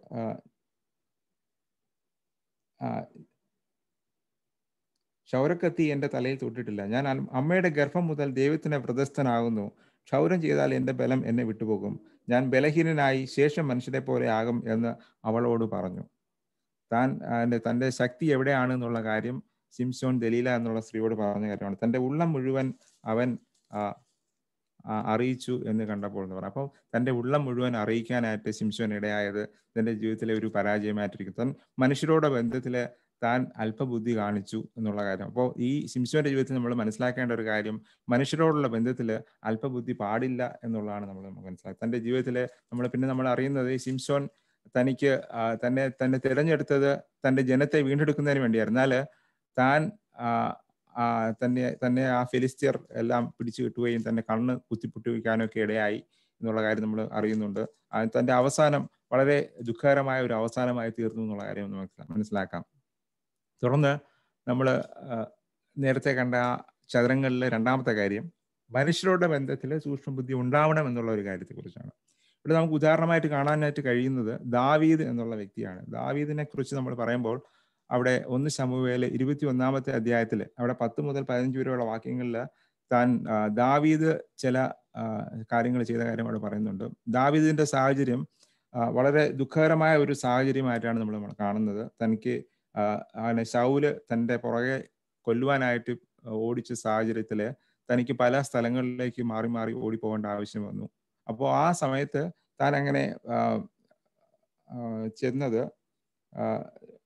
ക്ഷൗരക്കത്തി എൻ്റെ തലയിൽ തൊട്ടിട്ടില്ല ഞാൻ അമ്മയുടെ ഗർഭം മുതൽ ദൈവത്തിന് വ്രതസ്ഥനാകുന്നു ക്ഷൗരം ചെയ്താൽ എൻ്റെ ബലം എന്നെ വിട്ടുപോകും ഞാൻ ബലഹീനനായി ശേഷം മനുഷ്യരെ പോലെ ആകും എന്ന് അവളോട് പറഞ്ഞു താൻ തൻ്റെ ശക്തി എവിടെയാണ് എന്നുള്ള കാര്യം സിംസോൺ ദലീല എന്നുള്ള സ്ത്രീയോട് പറഞ്ഞ കാര്യമാണ് തൻ്റെ ഉള്ളം മുഴുവൻ അവൻ അറിയിച്ചു എന്ന് കണ്ടപ്പോൾ എന്ന് പറഞ്ഞു അപ്പോൾ തൻ്റെ ഉള്ളം മുഴുവൻ അറിയിക്കാനായിട്ട് സിംസോൻ ഇടയായത് തൻ്റെ ജീവിതത്തിലെ ഒരു പരാജയമായിട്ടിരിക്കും താൻ മനുഷ്യരോടെ ബന്ധത്തിൽ താൻ അല്പബുദ്ധി കാണിച്ചു എന്നുള്ള കാര്യം അപ്പോൾ ഈ സിംസോന്റെ ജീവിതത്തിൽ നമ്മൾ മനസ്സിലാക്കേണ്ട ഒരു കാര്യം മനുഷ്യരോടുള്ള ബന്ധത്തിൽ അല്പബുദ്ധി പാടില്ല എന്നുള്ളതാണ് നമ്മൾ മനസ്സിലാക്കുക തൻ്റെ ജീവിതത്തിൽ നമ്മൾ പിന്നെ നമ്മൾ അറിയുന്നത് ഈ സിംസോൻ തനിക്ക് തന്നെ തന്നെ തിരഞ്ഞെടുത്തത് തൻ്റെ ജനത്തെ വീണ്ടെടുക്കുന്നതിന് വേണ്ടിയായിരുന്നു എന്നാൽ താൻ തന്നെ തന്നെ ആ ഫിലിസ്തീർ എല്ലാം പിടിച്ചു കിട്ടുകയും തന്നെ കണ്ണ് കുത്തിപ്പൊട്ടിവയ്ക്കാനും ഒക്കെ ഇടയായി എന്നുള്ള കാര്യം നമ്മൾ അറിയുന്നുണ്ട് തൻ്റെ അവസാനം വളരെ ദുഃഖകരമായ ഒരു അവസാനമായി തീർന്നു എന്നുള്ള കാര്യം നമുക്ക് മനസ്സിലാക്കാം തുടർന്ന് നമ്മൾ നേരത്തെ കണ്ട ആ ചതുരങ്ങളിലെ രണ്ടാമത്തെ കാര്യം മനുഷ്യരുടെ ബന്ധത്തിൽ സൂക്ഷ്മബുദ്ധി ഉണ്ടാവണം എന്നുള്ള ഒരു കാര്യത്തെക്കുറിച്ചാണ് ഇവിടെ നമുക്ക് ഉദാഹരണമായിട്ട് കാണാനായിട്ട് കഴിയുന്നത് ദാവീദ് എന്നുള്ള വ്യക്തിയാണ് ദാവീദിനെ കുറിച്ച് നമ്മൾ പറയുമ്പോൾ അവിടെ ഒന്ന് ശമുവേല് ഇരുപത്തി ഒന്നാമത്തെ അധ്യായത്തിൽ അവിടെ പത്ത് മുതൽ പതിനഞ്ച് വരെയുള്ള വാക്യങ്ങളിൽ താൻ ദാവീദ് ചില കാര്യങ്ങൾ ചെയ്ത കാര്യം അവിടെ പറയുന്നുണ്ട് ദാവീദിന്റെ സാഹചര്യം വളരെ ദുഃഖകരമായ ഒരു സാഹചര്യമായിട്ടാണ് നമ്മൾ കാണുന്നത് തനിക്ക് അങ്ങനെ ശൗല് തൻ്റെ പുറകെ കൊല്ലുവാനായിട്ട് ഓടിച്ച സാഹചര്യത്തിൽ തനിക്ക് പല സ്ഥലങ്ങളിലേക്ക് മാറി മാറി ഓടിപ്പോകേണ്ട ആവശ്യം വന്നു അപ്പോൾ ആ സമയത്ത് താൻ അങ്ങനെ ചെന്നത്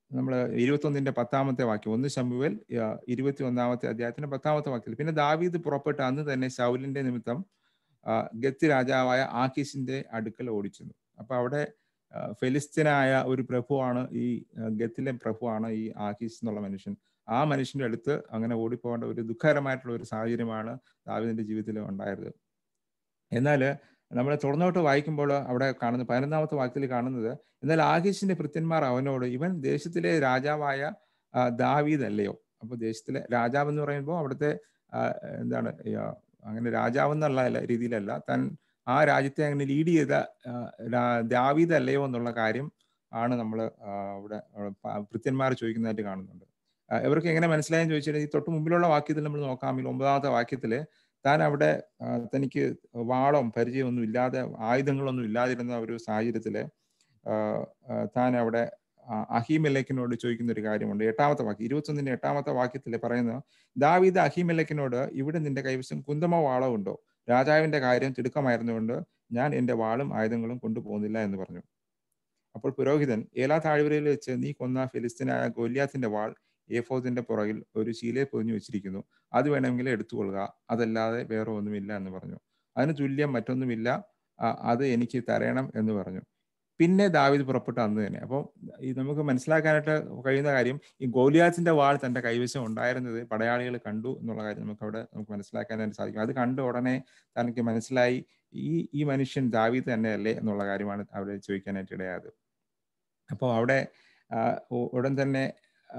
നമ്മൾ ഇരുപത്തൊന്നിന്റെ പത്താമത്തെ വാക്യം ഒന്ന് ശമ്പുവൽ ഇരുപത്തി ഒന്നാമത്തെ അധ്യായത്തിന്റെ പത്താമത്തെ വാക്യത്തിൽ പിന്നെ ദാവീദ് പുറപ്പെട്ട് അന്ന് തന്നെ ശൗലിന്റെ നിമിത്തം ആ, ഗത്ത് രാജാവായ ആക്കീസിന്റെ അടുക്കൽ ഓടിച്ചെന്നു അപ്പൊ അവിടെ ആ, ഫെലിസ്തീനായ ഒരു പ്രഭുവാണ് ഈ ആ, ഗത്തിലെ പ്രഭുവാണ് ഈ ആക്കീസ് എന്നുള്ള മനുഷ്യൻ ആ മനുഷ്യന്റെ അടുത്ത് അങ്ങനെ ഓടിപ്പോകേണ്ട ഒരു ദുഃഖകരമായിട്ടുള്ള ഒരു സാഹചര്യമാണ് ദാവീദിന്റെ ജീവിതത്തിൽ ഉണ്ടായത് എന്നാൽ നമ്മൾ തുറന്നോട്ട് വായിക്കുമ്പോൾ അവിടെ കാണുന്ന പതിനൊന്നാമത്തെ വാക്യത്തിൽ കാണുന്നത് എന്നാൽ ആകീഷിന്റെ ഭൃത്യന്മാർ അവനോട് ഇവൻ ദേശത്തിലെ രാജാവായ ആ, ദാവീദ് അല്ലയോ അപ്പോൾ ദേശത്തിലെ രാജാവ് എന്ന് പറയുമ്പോൾ അവിടുത്തെ ആ, എന്താണ് ഈ, ആ, അങ്ങനെ രാജാവ് എന്നുള്ള അല്ല- രീതിയിലല്ല താൻ ആ രാജ്യത്തെ അങ്ങനെ ലീഡ് ചെയ്ത ആ, രാ- ദാവീദ് അല്ലയോ എന്നുള്ള കാര്യം ആണ് നമ്മൾ അവിടെ ഭൃത്യന്മാർ ചോദിക്കുന്നതായിട്ട് കാണുന്നുണ്ട് ആ, ഇവർക്ക് എങ്ങനെ മനസ്സിലായെന്ന് ചോദിച്ചാൽ ഈ തൊട്ട് മുമ്പിലുള്ള വാക്യത്തിൽ നമ്മൾ നോക്കാമെങ്കിൽ ഒമ്പതാമത്തെ വാക്യത്തില് താൻ അവിടെ ആ, തനിക്ക് വാളം പരിചയമൊന്നും ഇല്ലാതെ ആയുധങ്ങളൊന്നും ഇല്ലാതിരുന്ന ഒരു സാഹചര്യത്തില് ആ, ആ, താൻ അവിടെ ആ, അഹീമെലേക്കിനോട് ചോദിക്കുന്ന ഒരു കാര്യമുണ്ട് എട്ടാമത്തെ വാക്യം ഇരുപത്തൊന്നിന്റെ എട്ടാമത്തെ വാക്യത്തിൽ പറയുന്നു ദാവീദ് അഹീമെലേക്കിനോട് ഇവിടെ നിന്റെ കൈവശം കുന്തമോ വാളോ ഉണ്ടോ രാജാവിന്റെ കാര്യം തിടുക്കമായിരുന്നുകൊണ്ട് ഞാൻ എന്റെ വാളും ആയുധങ്ങളും കൊണ്ടുപോകുന്നില്ല എന്ന് പറഞ്ഞു അപ്പോൾ പുരോഹിതൻ ഏലാ താഴ്വരയിൽ വെച്ച് നീ കൊന്ന ഫിലിസ്തീനായ ഗോല്യാത്തിന്റെ വാൾ ഏഫോദിന്റെ പുറകിൽ ഒരു ശീലയെ പൊതിഞ്ഞു വെച്ചിരിക്കുന്നു അത് വേണമെങ്കിൽ എടുത്തുകൊള്ളുക അതല്ലാതെ വേറെ ഒന്നുമില്ല എന്ന് പറഞ്ഞു അതിന് തുല്യം മറ്റൊന്നുമില്ല ആ, അത് എനിക്ക് തരണം എന്ന് പറഞ്ഞു പിന്നെ ദാവീദ് പുറപ്പെട്ട അന്ന് തന്നെ അപ്പോൾ ഈ നമുക്ക് മനസ്സിലാക്കാനായിട്ട് കഴിയുന്ന കാര്യം ഈ ഗോലിയാത്തിന്റെ വാൾ തന്റെ കൈവശം ഉണ്ടായിരുന്നത് പടയാളികൾ കണ്ടു എന്നുള്ള കാര്യം നമുക്ക് അവിടെ നമുക്ക് മനസ്സിലാക്കാനായിട്ട് സാധിക്കും അത് കണ്ട ഉടനെ തനിക്ക് മനസ്സിലായി ഈ ഈ മനുഷ്യൻ ദാവീദ് തന്നെയല്ലേ എന്നുള്ള കാര്യമാണ് അവിടെ ചോദിക്കാനായിട്ട് ഇടയായത് അപ്പോൾ അവിടെ ആ, ഉ- ഉടൻ തന്നെ ആ,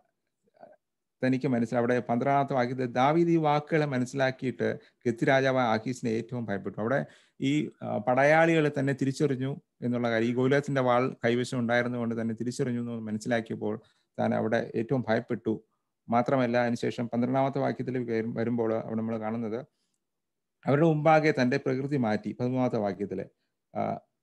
തനിക്ക് മനസ്സിലായി അവിടെ പന്ത്രണ്ടാമത്തെ വാക്യത്തിൽ ദാവീദ് ഈ വാക്കുകളെ മനസ്സിലാക്കിയിട്ട് ഗത്തി രാജാവായ ആക്കീസിനെ ഏറ്റവും ഭയപ്പെട്ടു അവിടെ ഈ പടയാളികൾ തന്നെ തിരിച്ചറിഞ്ഞു എന്നുള്ള കാര്യം ഈ ഗോലാത്തിന്റെ വാൾ കൈവശം ഉണ്ടായിരുന്നുകൊണ്ട് തന്നെ തിരിച്ചറിഞ്ഞു എന്ന് മനസ്സിലാക്കിയപ്പോൾ താൻ അവിടെ ഏറ്റവും ഭയപ്പെട്ടു മാത്രമല്ല അതിനുശേഷം പന്ത്രണ്ടാമത്തെ വാക്യത്തിൽ വരും- വരുമ്പോൾ അവിടെ നമ്മൾ കാണുന്നത് അവരുടെ മുമ്പാകെ തന്റെ പ്രകൃതി മാറ്റി പതിമൂന്നാമത്തെ വാക്യത്തില് ആ,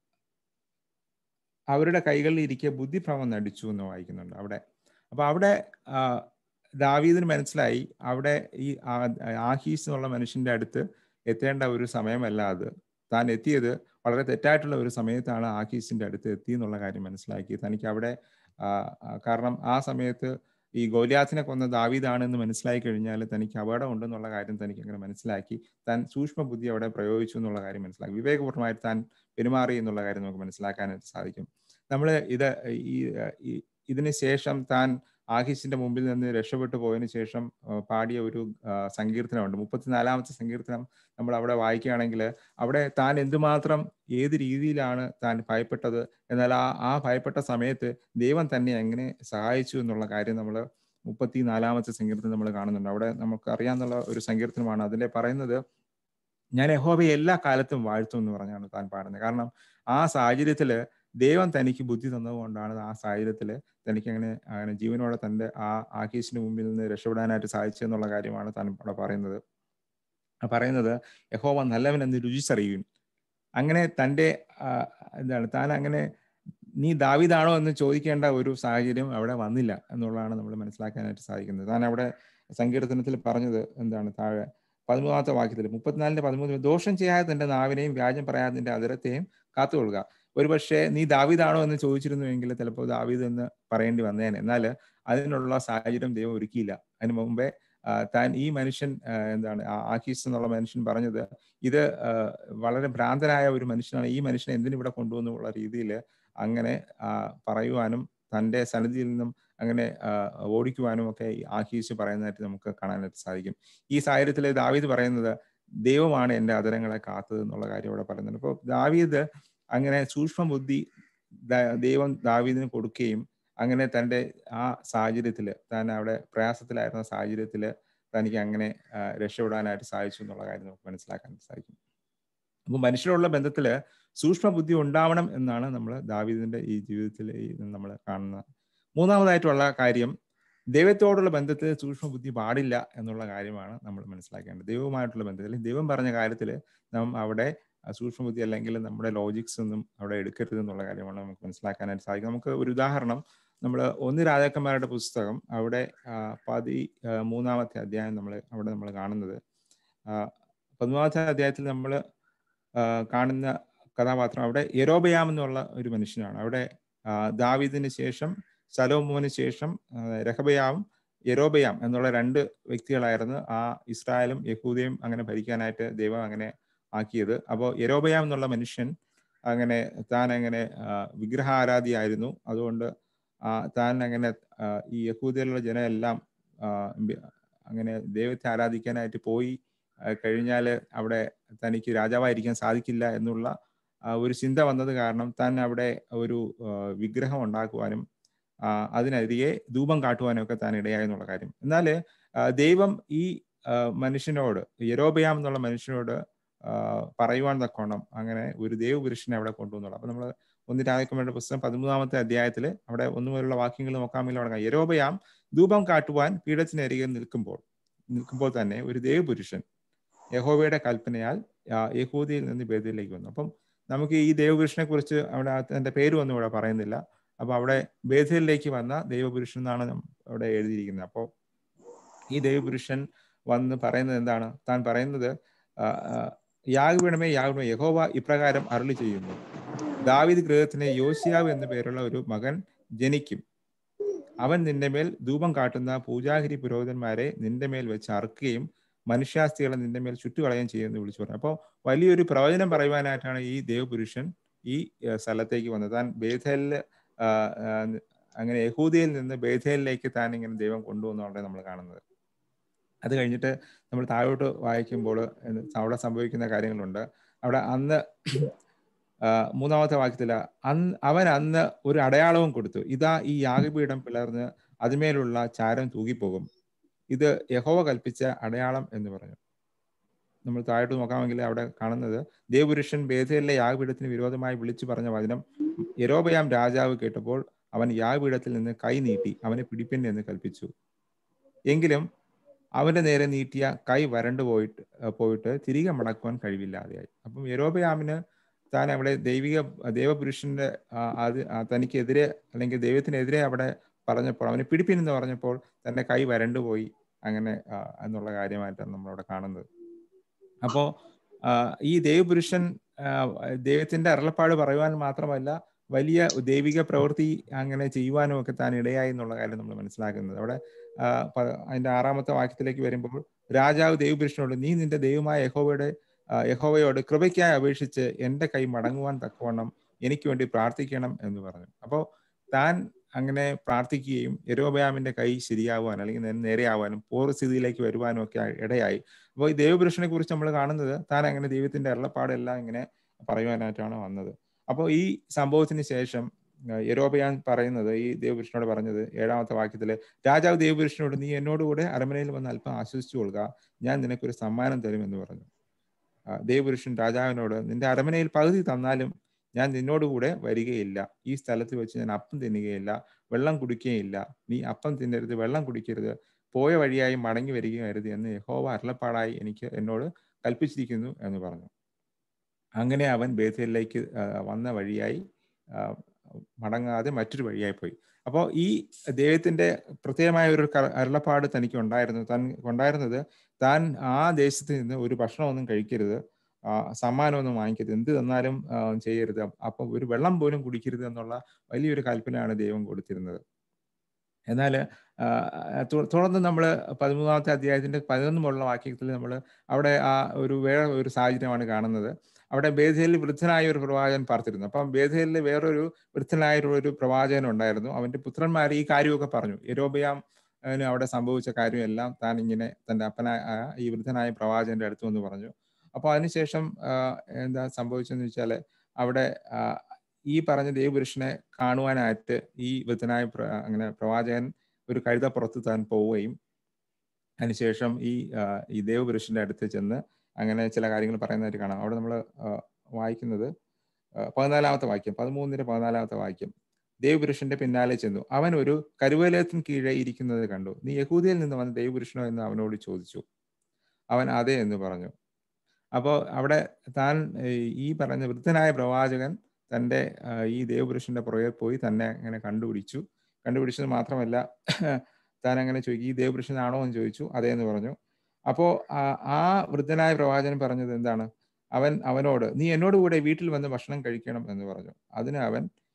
അവരുടെ കൈകളിൽ ഇരിക്കെ ബുദ്ധിഭ്രമം നടിച്ചു എന്ന് വായിക്കുന്നുണ്ട് അവിടെ അപ്പൊ അവിടെ ആ, ദാവീദിന് മനസ്സിലായി അവിടെ ഈ ആ- ആഹീസ് എന്നുള്ള മനുഷ്യന്റെ അടുത്ത് എത്തേണ്ട ഒരു സമയമല്ല അത് താൻ എത്തിയത് വളരെ തെറ്റായിട്ടുള്ള ഒരു സമയത്താണ് ആഹീസിന്റെ അടുത്ത് എത്തി എന്നുള്ള കാര്യം മനസ്സിലാക്കി തനിക്ക് അവിടെ ആ, ആ, കാരണം ആ സമയത്ത് ഈ ഗോലിയാത്തിനെ കൊന്ന ദാവീദാണെന്ന് മനസ്സിലാക്കി കഴിഞ്ഞാൽ തനിക്ക് അപകടം ഉണ്ടെന്നുള്ള കാര്യം തനിക്ക് അങ്ങനെ മനസ്സിലാക്കി താൻ സൂക്ഷ്മ ബുദ്ധി അവിടെ പ്രയോഗിച്ചു എന്നുള്ള കാര്യം മനസ്സിലാക്കി വിവേകപൂർണ്ണമായിട്ട് താൻ പെരുമാറി എന്നുള്ള കാര്യം നമുക്ക് മനസ്സിലാക്കാനായിട്ട് സാധിക്കും നമ്മൾ ഇത് ഈ ഈ ഇതിന് ശേഷം താൻ ആഹിഷിന്റെ മുമ്പിൽ നിന്ന് രക്ഷപ്പെട്ടു പോയതിനു ശേഷം ആ, പാടിയ ഒരു ആ, സങ്കീർത്തനമുണ്ട് മുപ്പത്തിനാലാമത്തെ സങ്കീർത്തനം നമ്മൾ അവിടെ വായിക്കുകയാണെങ്കിൽ അവിടെ താൻ എന്തുമാത്രം ഏത് രീതിയിലാണ് താൻ ഭയപ്പെട്ടത് എന്നാൽ ആ ആ ഭയപ്പെട്ട സമയത്ത് ദൈവം തന്നെ എങ്ങനെ സഹായിച്ചു എന്നുള്ള കാര്യം നമ്മൾ മുപ്പത്തിനാലാമത്തെ സങ്കീർത്തനം നമ്മൾ കാണുന്നുണ്ട് അവിടെ നമുക്ക് അറിയാവുന്ന ഒരു സങ്കീർത്തനമാണ് അതിലെ പറയുന്നത് ഞാൻ യഹോവയെ എല്ലാ കാലത്തും വാഴ്ത്തും എന്ന് പറഞ്ഞാണ് താൻ പാടുന്നത് കാരണം ആ സാഹചര്യത്തില് ദൈവം തനിക്ക് ബുദ്ധി തന്നതുകൊണ്ടാണ് ആ സാഹചര്യത്തിൽ തനിക്ക് അങ്ങനെ അങ്ങനെ ജീവനോടെ തന്റെ ആ ആകീഷിന് മുമ്പിൽ നിന്ന് രക്ഷപ്പെടാനായിട്ട് സാധിച്ചെന്നുള്ള കാര്യമാണ് താൻ അവിടെ പറയുന്നത് ആ പറയുന്നത് യഹോവ നല്ലവൻ എന്ന് രുചിച്ചറിയുവിൻ അങ്ങനെ തൻ്റെ ആ, എന്താണ് താൻ അങ്ങനെ നീ ദാവിദാണോ എന്ന് ചോദിക്കേണ്ട ഒരു സാഹചര്യം അവിടെ വന്നില്ല എന്നുള്ളതാണ് നമ്മൾ മനസ്സിലാക്കാനായിട്ട് സാധിക്കുന്നത് താൻ അവിടെ സങ്കീർത്തനത്തിൽ പറഞ്ഞത് എന്താണ് താഴെ പതിമൂന്നാമത്തെ വാക്യത്തിൽ മുപ്പത്തിനാലിന്റെ പതിമൂന്ന് ദോഷം ചെയ്യാതെ തന്റെ നാവിനെയും വ്യാജം പറയാതെ നിന്റെ അതിരത്തെയും കാത്തുകൊള്ളുക ഒരുപക്ഷെ നീ ദാവീദാണോ എന്ന് ചോദിച്ചിരുന്നുവെങ്കിൽ ചിലപ്പോൾ ദാവീദ് എന്ന് പറയേണ്ടി വന്നേനെ എന്നാൽ അതിനുള്ള സാഹചര്യം ദൈവം ഒരുക്കിയില്ല അതിന് മുമ്പേ ആ, താൻ ഈ മനുഷ്യൻ ആ, എന്താണ് ആ- ആക്കീസ് എന്നുള്ള മനുഷ്യൻ പറഞ്ഞത് ഇത് ആ, വളരെ ഭ്രാന്തനായ ഒരു മനുഷ്യനാണ് ഈ മനുഷ്യനെ എന്തിനു ഇവിടെ കൊണ്ടുവന്നുള്ള രീതിയിൽ അങ്ങനെ ആ, പറയുവാനും തൻ്റെ സന്നിധിയിൽ നിന്നും അങ്ങനെ ആ, ഓടിക്കുവാനും ഒക്കെ ഈ ആക്കീസ് പറയുന്നതായിട്ട് നമുക്ക് കാണാനായിട്ട് സാധിക്കും ഈ സാഹചര്യത്തിൽ ദാവീദ് പറയുന്നത് ദൈവമാണ് എൻ്റെ അതരങ്ങളെ കാത്തത് എന്നുള്ള കാര്യം ഇവിടെ പറയുന്നുണ്ട് അപ്പോൾ ദാവീദ് അങ്ങനെ സൂക്ഷ്മ ബുദ്ധി ദ- ദൈവം ദാവീദിന് കൊടുക്കുകയും അങ്ങനെ തൻ്റെ ആ സാഹചര്യത്തിൽ താൻ അവിടെ പ്രയാസത്തിലായിരുന്ന സാഹചര്യത്തിൽ തനിക്ക് അങ്ങനെ ആ, രക്ഷപ്പെടാനായിട്ട് സാധിച്ചു എന്നുള്ള കാര്യം നമുക്ക് മനസ്സിലാക്കാൻ സാധിക്കും അപ്പോൾ മനുഷ്യരോടുള്ള ബന്ധത്തിൽ സൂക്ഷ്മ ബുദ്ധി ഉണ്ടാവണം എന്നാണ് നമ്മൾ ദാവീദിന്റെ ഈ ജീവിതത്തിൽ നമ്മൾ കാണുന്ന മൂന്നാമതായിട്ടുള്ള കാര്യം ദൈവത്തോടുള്ള ബന്ധത്തിൽ സൂക്ഷ്മ ബുദ്ധി പാടില്ല എന്നുള്ള കാര്യമാണ് നമ്മൾ മനസ്സിലാക്കേണ്ടത് ദൈവവുമായിട്ടുള്ള ബന്ധത്തിൽ ദൈവം പറഞ്ഞ കാര്യത്തിൽ നാം അവിടെ ആ സൂക്ഷ്മ ബുദ്ധി അല്ലെങ്കിൽ നമ്മുടെ ലോജിക്സ് ഒന്നും അവിടെ എടുക്കരുത് എന്നുള്ള കാര്യമാണ് നമുക്ക് മനസ്സിലാക്കാനായിട്ട് സാധിക്കും നമുക്ക് ഒരു ഉദാഹരണം നമ്മൾ ഒന്ന് രാജാക്കന്മാരുടെ പുസ്തകം അവിടെ ആ, പതി ആ, മൂന്നാമത്തെ അധ്യായം നമ്മൾ അവിടെ നമ്മൾ കാണുന്നത് ആ, പതിമൂന്നാമത്തെ അധ്യായത്തിൽ നമ്മൾ കാണുന്ന കഥാപാത്രം അവിടെ യരോബയാം എന്നുള്ള ഒരു മനുഷ്യനാണ് അവിടെ ആ, ദാവീദിന് ശേഷം ശലോമോന് ശേഷം രഹബയാവും യരോബയാം എന്നുള്ള രണ്ട് വ്യക്തികളായിരുന്നു ആ ഇസ്രായേലും യഹൂദയും അങ്ങനെ ഭരിക്കാനായിട്ട് ദൈവം അങ്ങനെ ആക്കിയത് അപ്പോൾ യരോബയാം എന്നുള്ള മനുഷ്യൻ അങ്ങനെ താൻ അങ്ങനെ വിഗ്രഹാരാധിയായിരുന്നു അതുകൊണ്ട് താൻ അങ്ങനെ ഈ യഹൂദയിലുള്ള ജനം എല്ലാം അങ്ങനെ ദൈവത്തെ ആരാധിക്കാനായിട്ട് പോയി കഴിഞ്ഞാൽ അവിടെ തനിക്ക് രാജാവായിരിക്കാൻ സാധിക്കില്ല എന്നുള്ള ഒരു ചിന്ത വന്നത് കാരണം താൻ അവിടെ ഒരു വിഗ്രഹം ഉണ്ടാക്കുവാനും അതിനെതിരെ ധൂപം കാട്ടുവാനും ഒക്കെ താൻ ഇടയായി എന്നുള്ള കാര്യം എന്നാൽ ദൈവം ഈ മനുഷ്യനോട് യരോബയാം എന്നുള്ള മനുഷ്യനോട് പറയുവാൻ തക്കോണം അങ്ങനെ ഒരു ദേവപുരുഷനെ അവിടെ കൊണ്ടുവന്നുള്ളൂ അപ്പൊ നമ്മൾ ഒന്ന് രാജകുമാരുടെ പുസ്തകം പതിമൂന്നാമത്തെ അധ്യായത്തിൽ അവിടെ ഒന്നുമുള്ള വാക്യങ്ങൾ നോക്കാമെങ്കിൽ അവിടെ യരോബയാം ധൂപം കാട്ടുവാൻ പീഠത്തിനരികെ നിൽക്കുമ്പോൾ നിൽക്കുമ്പോൾ തന്നെ ഒരു ദേവപുരുഷൻ യഹോവയുടെ കൽപ്പനയാൽ യഹൂദിയിൽ നിന്ന് ബേദിലേക്ക് വന്നു അപ്പം നമുക്ക് ഈ ദേവപുരുഷനെ കുറിച്ച് അവിടെ അതിന്റെ പേരും ഇവിടെ പറയുന്നില്ല അപ്പൊ അവിടെ ബേഥലിലേക്ക് വന്ന ദൈവപുരുഷൻ എന്നാണ് അവിടെ എഴുതിയിരിക്കുന്നത് അപ്പോൾ ഈ ദൈവപുരുഷൻ വന്ന് പറയുന്നത് എന്താണ് താൻ പറയുന്നത് യാഗപീഠമേ യാഗപീഠമേ യഹോവ ഇപ്രകാരം അരളി ചെയ്യുന്നു ദാവിദ് ഗൃഹത്തിന് യോശിയാവ് എന്നു പേരുള്ള ഒരു മകൻ ജനിക്കും അവൻ നിന്റെ മേൽ ധൂപം കാട്ടുന്ന പൂജാഗിരി പുരോഹിതന്മാരെ നിന്റെ മേൽ വെച്ച് അറുക്കുകയും മനുഷ്യാസ്തികളെ നിന്റെ മേൽ ചുറ്റുകളയുകയും ചെയ്യുമെന്ന് വിളിച്ചു പറഞ്ഞു അപ്പോൾ വലിയൊരു പ്രവചനം പറയുവാനായിട്ടാണ് ഈ ദേവപുരുഷൻ ഈ സ്ഥലത്തേക്ക് വന്നത് താൻ ബേഥലിൽ അങ്ങനെ യഹൂദിയിൽ നിന്ന് ബേഥലിലേക്ക് താൻ ഇങ്ങനെ ദൈവം കൊണ്ടുവന്നുകൊണ്ടാണ് നമ്മൾ കാണുന്നത് അത് കഴിഞ്ഞിട്ട് നമ്മൾ താഴോട്ട് വായിക്കുമ്പോൾ അവിടെ സംഭവിക്കുന്ന കാര്യങ്ങളുണ്ട് അവിടെ അന്ന് മൂന്നാമത്തെ വാക്യത്തിൽ അന്ന് അവൻ അന്ന് ഒരു അടയാളവും കൊടുത്തു ഇതാ ഈ യാഗപീഠം പിളർന്ന് അതിന്മേലുള്ള ചാരം തൂകിപ്പോകും ഇത് യഹോവ കൽപ്പിച്ച അടയാളം എന്ന് പറഞ്ഞു നമ്മൾ താഴോട്ട് നോക്കാമെങ്കിൽ അവിടെ കാണുന്നത് ദേവപുരുഷൻ ബേധയിലെ യാഗപീഠത്തിന് വിരോധമായി വിളിച്ചു പറഞ്ഞ വചനം യരോബയാം രാജാവ് കേട്ടപ്പോൾ അവൻ യാഗപീഠത്തിൽ നിന്ന് കൈ നീട്ടി അവനെ പിടിപ്പിൻ എന്ന് കൽപ്പിച്ചു എങ്കിലും അവന്റെ നേരെ നീട്ടിയ കൈ വരണ്ടു പോയിട്ട് പോയിട്ട് തിരികെ മടക്കുവാൻ കഴിവില്ലാതെയായി അപ്പം യരോബയാമിന് താൻ അവിടെ ദൈവിക ദൈവപുരുഷന്റെ അത് തനിക്കെതിരെ അല്ലെങ്കിൽ ദൈവത്തിനെതിരെ അവിടെ പറഞ്ഞപ്പോൾ അവനെ പിടിപ്പിൻ എന്ന് പറഞ്ഞപ്പോൾ തന്റെ കൈ വരണ്ടുപോയി അങ്ങനെ എന്നുള്ള കാര്യമായിട്ടാണ് നമ്മളവിടെ കാണുന്നത് അപ്പോ ഈ ദൈവപുരുഷൻ ദൈവത്തിന്റെ അരുളപ്പാട് പറയുവാൻ മാത്രമല്ല വലിയ ദൈവിക പ്രവൃത്തി അങ്ങനെ ചെയ്യുവാനും ഒക്കെ താൻ ഇടയായി എന്നുള്ള കാര്യം നമ്മൾ മനസ്സിലാക്കുന്നത് അവിടെ അതിന്റെ ആറാമത്തെ വാക്യത്തിലേക്ക് വരുമ്പോൾ രാജാവ് ദൈവപുരുഷനോട് നീ നിന്റെ ദൈവമായ യഹോവയുടെ യഹോവയോട് കൃപയ്ക്കായി അപേക്ഷിച്ച് എൻ്റെ കൈ മടങ്ങുവാൻ തക്കവണ്ണം എനിക്ക് വേണ്ടി പ്രാർത്ഥിക്കണം എന്ന് പറഞ്ഞു അപ്പോൾ താൻ അങ്ങനെ പ്രാർത്ഥിക്കുകയും യരോബയാമിന്റെ കൈ ശരിയാവാൻ അല്ലെങ്കിൽ നേരെയാവാനും പൂർവ്വസ്ഥിതിയിലേക്ക് വരുവാനും ഒക്കെ ഇടയായി അപ്പോൾ ഈ ദേവപുരുഷനെ കുറിച്ച് നമ്മൾ കാണുന്നത് താൻ അങ്ങനെ ദൈവത്തിന്റെ അരുളപ്പാടെല്ലാം ഇങ്ങനെ പറയുവാനായിട്ടാണ് വന്നത് അപ്പോൾ ഈ സംഭവത്തിന് ശേഷം യരോബയാൻ പറയുന്നത് ഈ ദേവപുരുഷനോട് പറഞ്ഞത് ഏഴാമത്തെ വാക്യത്തില് രാജാവ് ദേവപുരുഷനോട് നീ എന്നോടുകൂടെ അരമനയിൽ വന്ന് അല്പം ആശ്വസിച്ചു കൊള്ളുക ഞാൻ നിനക്കൊരു സമ്മാനം തരുമെന്ന് പറഞ്ഞു ദേവപുരുഷൻ രാജാവിനോട് നിന്റെ അരമനയിൽ പകുതി തന്നാലും ഞാൻ നിന്നോടുകൂടെ വരികയില്ല ഈ സ്ഥലത്ത് വെച്ച് ഞാൻ അപ്പം തിന്നുകയില്ല വെള്ളം കുടിക്കുകയില്ല നീ അപ്പം തിന്നരുത് വെള്ളം കുടിക്കരുത് പോയ വഴിയായി മടങ്ങി വരികയും അരുത് എന്ന് യഹോവ അരുളപ്പാടായി എനിക്ക് എന്നോട് കൽപ്പിച്ചിരിക്കുന്നു എന്ന് പറഞ്ഞു അങ്ങനെ അവൻ ബേഥലിലേക്ക് വന്ന വഴിയായി മടങ്ങാതെ മറ്റൊരു വഴിയായി പോയി അപ്പോൾ ഈ ദൈവത്തിന്റെ പ്രത്യേകമായ ഒരു അരുളപ്പാട് തനിക്ക് ഉണ്ടായിരുന്നു താൻ ഉണ്ടായിരുന്നത് താൻ ആ ദേശത്ത് നിന്ന് ഒരു ഭക്ഷണമൊന്നും കഴിക്കരുത് സമ്മാനമൊന്നും വാങ്ങിക്കരുത് എന്ത് തന്നാലും ചെയ്യരുത് അപ്പൊ ഒരു വെള്ളം പോലും കുടിക്കരുത് എന്നുള്ള വലിയൊരു കൽപ്പനയാണ് ദൈവം കൊടുത്തിരുന്നത് എന്നാൽ തുടർന്ന് നമ്മൾ പതിമൂന്നാമത്തെ അധ്യായത്തിന്റെ പതിനൊന്നുമുള്ള വാക്യത്തിൽ നമ്മൾ അവിടെ ആ ഒരു വേറെ ഒരു സാഹചര്യമാണ് കാണുന്നത് അവിടെ ബേധയിൽ വൃദ്ധനായ ഒരു പ്രവാചകൻ പാർത്തിരുന്നു അപ്പം ബേധയിൽ വേറൊരു വൃദ്ധനായ ഒരു പ്രവാചകൻ ഉണ്ടായിരുന്നു അവന്റെ പുത്രന്മാർ ഈ കാര്യമൊക്കെ പറഞ്ഞു യരോബയാം അവിടെ സംഭവിച്ച കാര്യമെല്ലാം താൻ ഇങ്ങനെ തന്റെ അപ്പനായ ഈ വൃദ്ധനായ പ്രവാചകന്റെ അടുത്ത് വന്ന് പറഞ്ഞു അപ്പൊ അതിനുശേഷം എന്താ സംഭവിച്ചെന്ന് വെച്ചാൽ അവിടെ ഈ പറഞ്ഞ ദേവപുരുഷനെ കാണുവാനായിട്ട് ഈ വൃദ്ധനായ അങ്ങനെ പ്രവാചകൻ ഒരു കഴുതപ്പുറത്ത് താൻ പോവുകയും അതിനുശേഷം ഈ ഈ ദേവപുരുഷന്റെ അടുത്ത് ചെന്ന് അങ്ങനെ ചില കാര്യങ്ങൾ പറയുന്നതായിട്ട് കാണാം അവിടെ നമ്മൾ വായിക്കുന്നത് പതിനാലാമത്തെ വാക്യം പതിമൂന്നിന്റെ പതിനാലാമത്തെ വാക്യം ദേവപുരുഷന്റെ പിന്നാലെ ചെന്നു അവൻ ഒരു കരുവേലത്തിന് കീഴെ ഇരിക്കുന്നത് കണ്ടു നീ യഹൂദിയിൽ നിന്ന് വന്ന ദേവപുരുഷനോ എന്ന് അവനോട് ചോദിച്ചു അവൻ അതെ എന്ന് പറഞ്ഞു അപ്പോൾ അവിടെ താൻ ഈ പറഞ്ഞ വൃദ്ധനായ പ്രവാചകൻ തൻ്റെ ഈ ദേവപുരുഷന്റെ പുറകെ പോയി തന്നെ അങ്ങനെ കണ്ടുപിടിച്ചു കണ്ടുപിടിച്ചത് മാത്രമല്ല താൻ അങ്ങനെ ചോദിക്കും ഈ ദേവപുരുഷനാണോ എന്ന് ചോദിച്ചു അതേ എന്ന് പറഞ്ഞു അപ്പോ ആ വൃദ്ധനായ പ്രവാചകൻ പറഞ്ഞത് എന്താണ് അവൻ അവനോട് നീ എന്നോട് കൂടെ വീട്ടിൽ വന്ന് ഭക്ഷണം കഴിക്കണം എന്ന് പറഞ്ഞു അതിന് അവൻ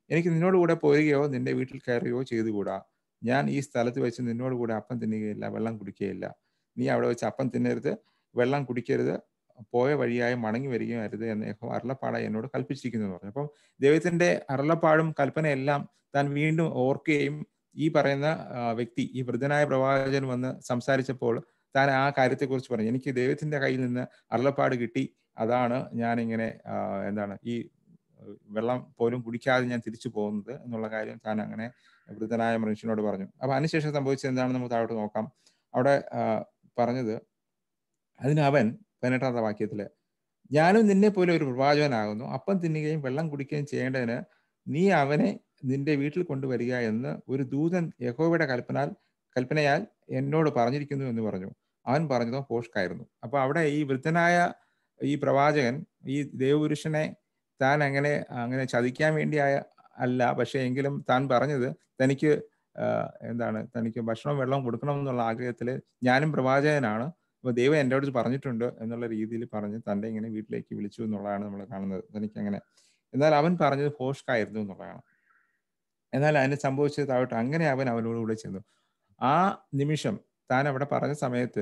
എനിക്ക് നിന്നോട് കൂടെ പോരുകയോ നിന്റെ വീട്ടിൽ കയറുകയോ ചെയ്തുകൂടാ ഞാൻ ഈ സ്ഥലത്ത് വെച്ച് നിന്നോട് കൂടെ അപ്പം തിന്നുകയില്ല വെള്ളം കുടിക്കുകയില്ല നീ അവിടെ വെച്ച് അപ്പം തിന്നരുത് വെള്ളം കുടിക്കരുത് പോയ വഴിയായി മടങ്ങി വരികയും അരുത് എന്ന് യഹോവ അരുളപ്പാടായി എന്നോട് കൽപ്പിച്ചിരിക്കുന്നു എന്ന് പറഞ്ഞു അപ്പം ദൈവത്തിന്റെ അരുളപ്പാടും കൽപ്പനയെല്ലാം താൻ വീണ്ടും ഓർക്കുകയും ഈ പറയുന്ന ആ, വ്യക്തി ഈ വൃദ്ധനായ പ്രവാചകൻ വന്ന് സംസാരിച്ചപ്പോൾ താൻ ആ കാര്യത്തെക്കുറിച്ച് പറഞ്ഞു എനിക്ക് ദൈവത്തിന്റെ കയ്യിൽ നിന്ന് അരുളപ്പാട് കിട്ടി അതാണ് ഞാൻ ഇങ്ങനെ ആ, എന്താണ് ഈ ഏഹ്, വെള്ളം പോലും കുടിക്കാതെ ഞാൻ തിരിച്ചു പോകുന്നത് എന്നുള്ള കാര്യം താൻ അങ്ങനെ വൃദ്ധനായ മനുഷ്യനോട് പറഞ്ഞു അപ്പൊ അതിനുശേഷം സംഭവിച്ചത് എന്താണെന്ന് നമുക്ക് താഴോട്ട് നോക്കാം അവിടെ ആ, പറഞ്ഞത് അതിന് അവൻ പതിനെട്ടാമത്തെ വാക്യത്തില് ഞാനും നിന്നെ പോലെ ഒരു പ്രവാചകനാകുന്നു അപ്പം തിന്നുകയും വെള്ളം കുടിക്കുകയും ചെയ്യേണ്ടതിന് നീ അവനെ നിന്റെ വീട്ടിൽ കൊണ്ടുവരിക എന്ന് ഒരു ദൂതൻ യഹോവയുടെ കൽപ്പനാൽ കൽപ്പനയാൽ എന്നോട് പറഞ്ഞിരിക്കുന്നു എന്ന് പറഞ്ഞു അവൻ പറഞ്ഞതോ പോഷ്കായിരുന്നു അപ്പൊ അവിടെ ഈ വൃദ്ധനായ ഈ പ്രവാചകൻ ഈ ദേവപുരുഷനെ താൻ അങ്ങനെ അങ്ങനെ ചതിക്കാൻ വേണ്ടിയായ അല്ല പക്ഷെ എങ്കിലും താൻ പറഞ്ഞത് തനിക്ക് ആഹ് എന്താണ് തനിക്ക് ഭക്ഷണവും വെള്ളവും കൊടുക്കണം എന്നുള്ള ആഗ്രഹത്തിൽ ഞാനും പ്രവാചകനാണ് അപ്പൊ ദൈവം എൻ്റെ അടുത്ത് പറഞ്ഞിട്ടുണ്ട് എന്നുള്ള രീതിയിൽ പറഞ്ഞ് തൻ്റെ ഇങ്ങനെ വീട്ടിലേക്ക് വിളിച്ചു എന്നുള്ളതാണ് നമ്മൾ കാണുന്നത് തനിക്ക് അങ്ങനെ എന്നാൽ അവൻ പറഞ്ഞത് ഫോഷ്കായിരുന്നു എന്നുള്ളതാണ് എന്നാൽ അതിന് സംഭവിച്ചത് താവട്ടെ അങ്ങനെ അവൻ അവനോട് കൂടെ ചെന്നു ആ നിമിഷം താൻ അവിടെ പറഞ്ഞ സമയത്ത്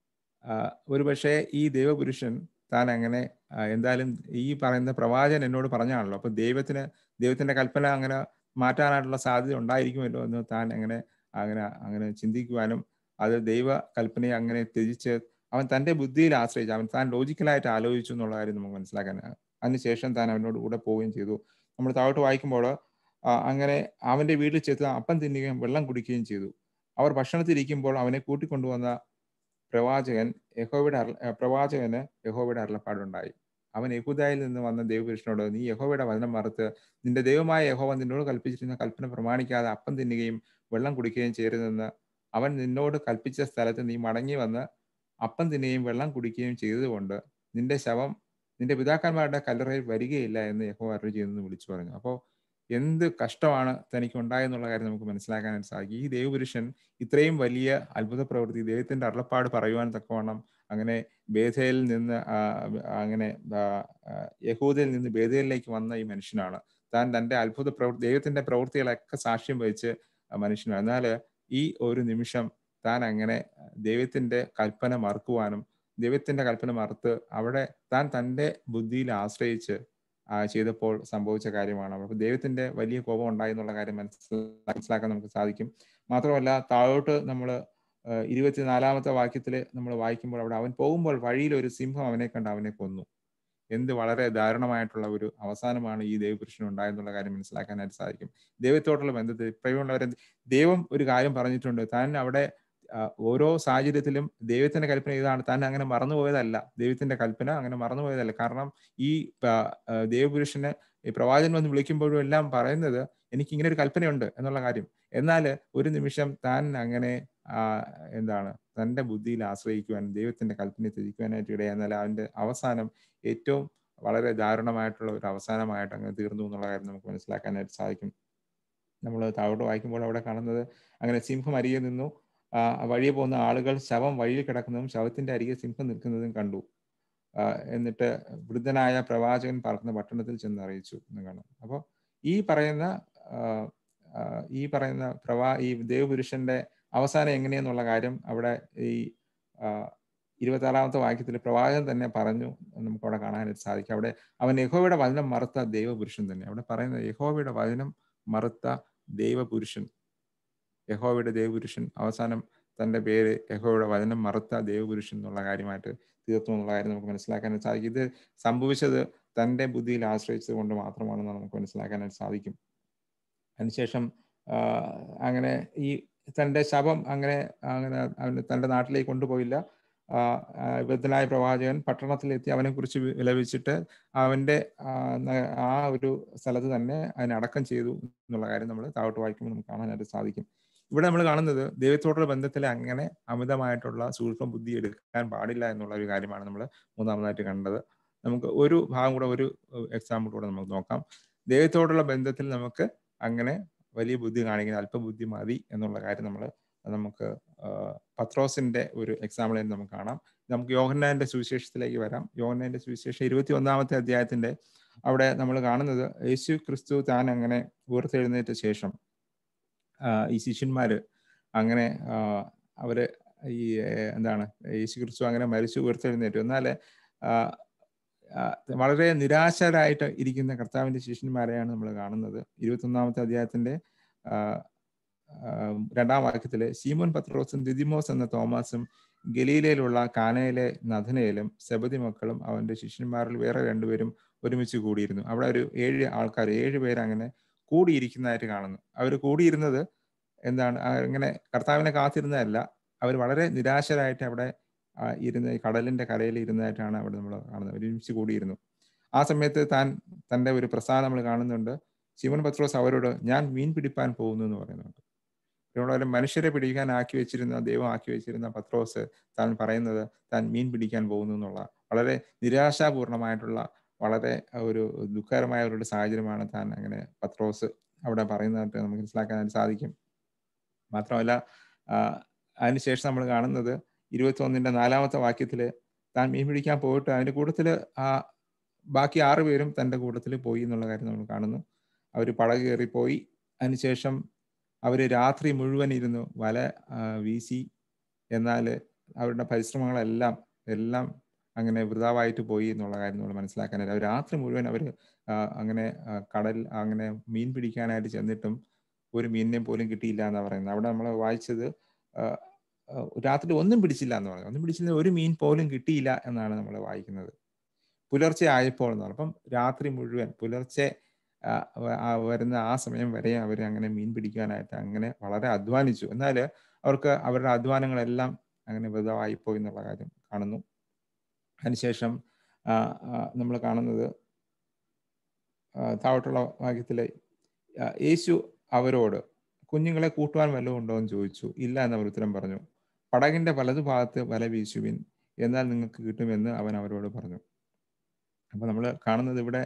ഒരു പക്ഷേ ഈ ദൈവപുരുഷൻ താൻ അങ്ങനെ ആ, എന്തായാലും ഈ പറയുന്ന പ്രവാചകൻ എന്നോട് പറഞ്ഞാണല്ലോ അപ്പൊ ദൈവത്തിന് ദൈവത്തിന്റെ കൽപ്പന അങ്ങനെ മാറ്റാനായിട്ടുള്ള സാധ്യത ഉണ്ടായിരിക്കുമല്ലോ എന്ന് താൻ അങ്ങനെ അങ്ങനെ അങ്ങനെ ചിന്തിക്കുവാനും അത് ദൈവ കൽപ്പനയെ അങ്ങനെ ത്യജിച്ച് അവൻ തന്റെ ബുദ്ധിയിൽ ആശ്രയിച്ചു അവൻ താൻ ലോജിക്കലായിട്ട് ആലോചിച്ചു എന്നുള്ള കാര്യം നമുക്ക് മനസ്സിലാക്കാൻ അതിനുശേഷം താൻ അവനോട് കൂടെ പോവുകയും ചെയ്തു നമ്മൾ താഴോട്ട് വായിക്കുമ്പോൾ ആ, അങ്ങനെ അവന്റെ വീട്ടിൽ ചെന്ന് അപ്പം തിന്നുകയും വെള്ളം കുടിക്കുകയും ചെയ്തു അവർ ഭക്ഷണത്തിരിക്കുമ്പോൾ അവനെ കൂട്ടിക്കൊണ്ടുവന്ന പ്രവാചകൻ യഹോവയുടെ അരുള ഏർ പ്രവാചകന് യഹോവയുടെ അരുളപ്പാടുണ്ടായി അവൻ യഹൂദായിൽ നിന്ന് വന്ന ദൈവപുരുഷനോട് നീ യഹോവയുടെ വചനം മറുത്ത് നിന്റെ ദൈവമായ യഹോവ നിന്നോട് കൽപ്പിച്ചിരുന്ന കൽപ്പന പ്രമാണിക്കാതെ അപ്പം തിന്നുകയും വെള്ളം കുടിക്കുകയും ചെയ്യരുതെന്ന് അവൻ നിന്നോട് കൽപ്പിച്ച സ്ഥലത്ത് നീ മടങ്ങി വന്ന് അപ്പം തിന്നുകയും വെള്ളം കുടിക്കുകയും ചെയ്തതുകൊണ്ട് നിന്റെ ശവം നിന്റെ പിതാക്കന്മാരുടെ കല്ലറയിൽ വരികയില്ല എന്ന് യഹോവ അരുളി ചെയ്യുന്നു വിളിച്ചു പറഞ്ഞു അപ്പോൾ എന്ത് കഷ്ടമാണ് തനിക്ക് ഉണ്ടായെന്നുള്ള കാര്യം നമുക്ക് മനസ്സിലാക്കാനായിട്ട് സാധിക്കും ഈ ദേവപുരുഷൻ ഇത്രയും വലിയ അത്ഭുത പ്രവൃത്തി ദൈവത്തിന്റെ അരുളപ്പാട് പറയുവാൻ തക്കവണ്ണം അങ്ങനെ ബേധയിൽ നിന്ന് ആ, അങ്ങനെ ആ, ആ, യഹൂദയിൽ നിന്ന് ബേധയിലേക്ക് വന്ന ഈ മനുഷ്യനാണ് താൻ തന്റെ അത്ഭുത പ്രവൃത്തി ദൈവത്തിന്റെ പ്രവൃത്തികളൊക്കെ സാക്ഷ്യം വഹിച്ച് മനുഷ്യനാണ് എന്നാൽ ഈ ഒരു നിമിഷം താൻ അങ്ങനെ ദൈവത്തിന്റെ കൽപ്പന മറക്കുവാനും ദൈവത്തിന്റെ കൽപ്പന മറുത്ത് അവിടെ താൻ തന്റെ ബുദ്ധിയിൽ ആശ്രയിച്ച് ആ, ചെയ്തപ്പോൾ സംഭവിച്ച കാര്യമാണ് അപ്പോൾ ദൈവത്തിന്റെ വലിയ കോപം ഉണ്ടായി എന്നുള്ള കാര്യം മനസ്സിലാ- മനസ്സിലാക്കാൻ നമുക്ക് സാധിക്കും മാത്രമല്ല താഴോട്ട് നമ്മൾ ഇരുപത്തിനാലാമത്തെ വാക്യത്തിൽ നമ്മൾ വായിക്കുമ്പോൾ അവിടെ അവൻ പോകുമ്പോൾ വഴിയിൽ ഒരു സിംഹം അവനെ കണ്ട് അവനെ കൊന്നു എന്ത് വളരെ ദാരുണമായിട്ടുള്ള ഒരു അവസാനമാണ് ഈ ദൈവപുരുഷന് ഉണ്ടായെന്നുള്ള കാര്യം മനസ്സിലാക്കാനായിട്ട് സാധിക്കും ദൈവത്തോടുള്ള ബന്ധത്തിൽ പ്രിയമുള്ളവരെ ദൈവം ഒരു കാര്യം പറഞ്ഞിട്ടുണ്ട് താൻ അവിടെ ആ, ഓരോ സാഹചര്യത്തിലും ദൈവത്തിന്റെ കൽപ്പന ഇതാണ് താൻ അങ്ങനെ മറന്നുപോയതല്ല ദൈവത്തിന്റെ കൽപ്പന അങ്ങനെ മറന്നുപോയതല്ല കാരണം ഈ ആ, ആ, ദൈവപുരുഷന് ഈ പ്രവാചകൻ വന്ന് വിളിക്കുമ്പോഴും എല്ലാം പറയുന്നത് എനിക്ക് ഇങ്ങനെ ഒരു കൽപ്പനയുണ്ട് എന്നുള്ള കാര്യം എന്നാൽ ഒരു നിമിഷം താൻ അങ്ങനെ ആ, എന്താണ് തന്റെ ബുദ്ധിയിൽ ആശ്രയിക്കുവാൻ ദൈവത്തിന്റെ കൽപ്പനയെ ത്യജിക്കുവാനായിട്ട് ഇടയാ എന്നാൽ അവന്റെ അവസാനം ഏറ്റവും വളരെ ദാരുണമായിട്ടുള്ള ഒരു അവസാനമായിട്ട് അങ്ങനെ തീർന്നു എന്നുള്ള കാര്യം നമുക്ക് മനസ്സിലാക്കാനായിട്ട് സാധിക്കും നമ്മൾ താഴോട്ട് വായിക്കുമ്പോൾ അവിടെ കാണുന്നത് അങ്ങനെ സിംഹം അരികെ നിന്നു ആ, വഴിയെ പോകുന്ന ആളുകൾ ശവം വഴിയിൽ കിടക്കുന്നതും ശവത്തിന്റെ അരികെ സിംഹം നിൽക്കുന്നതും കണ്ടു ആ, എന്നിട്ട് വൃദ്ധനായ പ്രവാചകൻ പാർക്കുന്ന പട്ടണത്തിൽ ചെന്ന് അറിയിച്ചു എന്ന് കാണും അപ്പോൾ ഈ പറയുന്ന ആ, ആ, ഈ പറയുന്ന പ്രവാ ഈ ദേവപുരുഷന്റെ അവസാനം എങ്ങനെയെന്നുള്ള കാര്യം അവിടെ ഈ ആ, ഇരുപത്താറാമത്തെ വാക്യത്തിൽ പ്രവാചകൻ തന്നെ പറഞ്ഞു എന്ന് നമുക്ക് അവിടെ കാണാനായിട്ട് സാധിക്കും അവിടെ അവൻ യഹോവയുടെ വചനം മറുത്ത ദൈവപുരുഷൻ തന്നെ അവിടെ പറയുന്നത് യഹോവയുടെ വചനം മറുത്ത ദൈവപുരുഷൻ യഹോവയുടെ ദേവപുരുഷൻ അവസാനം തന്റെ പേര് യഹോവയുടെ വചനം മറുത്ത ദേവപുരുഷൻ എന്നുള്ള കാര്യമായിട്ട് തീർത്തു എന്നുള്ള കാര്യം നമുക്ക് മനസ്സിലാക്കാനായിട്ട് സാധിക്കും ഇത് സംഭവിച്ചത് തന്റെ ബുദ്ധിയിൽ ആശ്രയിച്ചത് കൊണ്ട് മാത്രമാണെന്ന് നമുക്ക് മനസ്സിലാക്കാനായിട്ട് സാധിക്കും അതിനുശേഷം ആ, അങ്ങനെ ഈ തന്റെ ശവം അങ്ങനെ അങ്ങനെ അവന് തന്റെ നാട്ടിലേക്ക് കൊണ്ടുപോയില്ല ആ, ആ, വൃദ്ധനായ പ്രവാചകൻ പട്ടണത്തിലെത്തി അവനെ കുറിച്ച് വിലപിച്ചിട്ട് അവന്റെ ആ, ന- ആ ഒരു സ്ഥലത്ത് തന്നെ അതിനെ അടക്കം ചെയ്തു എന്നുള്ള കാര്യം നമ്മൾ താഴോട്ട് വായിക്കുമ്പോൾ നമുക്ക് കാണാനായിട്ട് സാധിക്കും ഇവിടെ നമ്മൾ കാണുന്നത് ദൈവത്തോടുള്ള ബന്ധത്തിൽ അങ്ങനെ അമിതമായിട്ടുള്ള സൂക്ഷ്മ ബുദ്ധി എടുക്കാൻ പാടില്ല എന്നുള്ള ഒരു കാര്യമാണ് നമ്മൾ മൂന്നാമതായിട്ട് കണ്ടത് നമുക്ക് ഒരു ഭാഗം കൂടെ ഒരു എക്സാമ്പിൾ കൂടെ നമുക്ക് നോക്കാം ദൈവത്തോടുള്ള ബന്ധത്തിൽ നമുക്ക് അങ്ങനെ വലിയ ബുദ്ധി കാണിക്കുന്ന അല്പബുദ്ധി മതി എന്നുള്ള കാര്യം നമ്മൾ നമുക്ക് ആ, പത്രോസിന്റെ ഒരു എക്സാമ്പിൾ ആയിട്ട് നമുക്ക് കാണാം നമുക്ക് യോഹന്നാന്റെ സുവിശേഷത്തിലേക്ക് വരാം യോഹന്നാന്റെ സുവിശേഷം ഇരുപത്തി ഒന്നാമത്തെ അധ്യായത്തിന്റെ അവിടെ നമ്മൾ കാണുന്നത് യേശു ക്രിസ്തു താൻ അങ്ങനെ ഉയർത്തെഴുന്നേറ്റ ശേഷം ഈ ശിഷ്യന്മാര് അങ്ങനെ അവര് ഈ എന്താണ് യേശു ക്രിസ്തു അങ്ങനെ മരിച്ചു ഉയർത്തെഴുന്നേറ്റു എന്നാൽ വളരെ നിരാശരായിട്ട് ഇരിക്കുന്ന കർത്താവിന്റെ ശിഷ്യന്മാരെയാണ് നമ്മൾ കാണുന്നത് ഇരുപത്തൊന്നാമത്തെ അധ്യായത്തിന്റെ രണ്ടാം വാക്യത്തില് സീമോൻ പത്രോസും ദിദിമോസ് എന്ന തോമസും ഗലീലയിലുള്ള കാനയിലെ നഥനയിലും സെബതി മക്കളും അവന്റെ ശിഷ്യന്മാരിൽ വേറെ രണ്ടുപേരും ഒരുമിച്ച് കൂടിയിരുന്നു അവിടെ ഒരു ഏഴ് ആൾക്കാർ ഏഴ് പേര് അങ്ങനെ കൂടിയിരിക്കുന്നതായിട്ട് കാണുന്നു അവർ കൂടിയിരുന്നത് എന്താണ് ഇങ്ങനെ കർത്താവിനെ കാത്തിരുന്നതല്ല അവർ വളരെ നിരാശരായിട്ട് അവിടെ ഇരുന്ന് കടലിന്റെ കരയിൽ ഇരുന്നതായിട്ടാണ് അവിടെ നമ്മൾ കാണുന്നത് ഒരുമിച്ച് കൂടിയിരുന്നു ആ സമയത്ത് താൻ തന്റെ ഒരു പ്രസാദം നമ്മൾ കാണുന്നുണ്ട് ശിവൻ പത്രോസ് അവരോട് ഞാൻ മീൻ പിടിപ്പാൻ പോകുന്നു എന്ന് പറയുന്നുണ്ട് ഇവിടെ മനുഷ്യരെ പിടിക്കാൻ ആക്കി വെച്ചിരുന്ന ദൈവം ആക്കി വെച്ചിരുന്ന പത്രോസ് താൻ പറയുന്നത് താൻ മീൻ പിടിക്കാൻ പോകുന്നു എന്നുള്ള വളരെ നിരാശാപൂർണമായിട്ടുള്ള വളരെ ഒരു ദുഃഖകരമായ ഒരു സാഹചര്യമാണ് താൻ അങ്ങനെ പത്രോസ് അവിടെ പറയുന്നതായിട്ട് നമുക്ക് മനസ്സിലാക്കാനായിട്ട് സാധിക്കും മാത്രമല്ല അതിനുശേഷം നമ്മൾ കാണുന്നത് ഇരുപത്തി ഒന്നിന്റെ നാലാമത്തെ വാക്യത്തില് താൻ മീൻ പിടിക്കാൻ പോയിട്ട് അതിന്റെ കൂട്ടത്തിൽ ആ ബാക്കി ആറ് പേരും തൻ്റെ കൂട്ടത്തിൽ പോയി എന്നുള്ള കാര്യം നമ്മൾ കാണുന്നു അവർ പടക് കയറിപ്പോയി അതിനുശേഷം അവർ രാത്രി മുഴുവൻ ഇരുന്നു വല വീശി എന്നാൽ അവരുടെ പരിശ്രമങ്ങളെല്ലാം എല്ലാം അങ്ങനെ വൃതാവായിട്ട് പോയി എന്നുള്ള കാര്യം നമ്മൾ മനസ്സിലാക്കാനായിട്ട് അവർ രാത്രി മുഴുവൻ അവർ അങ്ങനെ കടൽ അങ്ങനെ മീൻ പിടിക്കാനായിട്ട് ചെന്നിട്ടും ഒരു മീനിനെ പോലും കിട്ടിയില്ല എന്നാണ് പറയുന്നത് അവിടെ നമ്മൾ വായിച്ചത് രാത്രി ഒന്നും പിടിച്ചില്ല എന്ന് പറഞ്ഞു ഒന്നും പിടിച്ചില്ല ഒരു മീൻ പോലും കിട്ടിയില്ല എന്നാണ് നമ്മൾ വായിക്കുന്നത് പുലർച്ചെ ആയപ്പോൾ എന്ന് പറഞ്ഞു അപ്പം രാത്രി മുഴുവൻ പുലർച്ചെ വരുന്ന ആ സമയം വരെ അവർ അങ്ങനെ മീൻ പിടിക്കാനായിട്ട് അങ്ങനെ വളരെ അധ്വാനിച്ചു എന്നാൽ അവർക്ക് അവരുടെ അധ്വാനങ്ങളെല്ലാം അങ്ങനെ വൃതമായിപ്പോയി എന്നുള്ള കാര്യം കാണുന്നു അതിനുശേഷം നമ്മൾ കാണുന്നത് താഴോട്ടുള്ള വാക്യത്തിലെ യേശു അവരോട് കുഞ്ഞുങ്ങളെ കൂട്ടുവാൻ വല്ലതും ഉണ്ടോ എന്ന് ചോദിച്ചു ഇല്ല എന്ന് അവർ ഉത്തരം പറഞ്ഞു പടകിന്റെ വലതു ഭാഗത്ത് വല വീശുവിൻ എന്നാൽ നിങ്ങൾക്ക് കിട്ടുമെന്ന് അവൻ അവരോട് പറഞ്ഞു അപ്പൊ നമ്മൾ കാണുന്നത് ഇവിടെ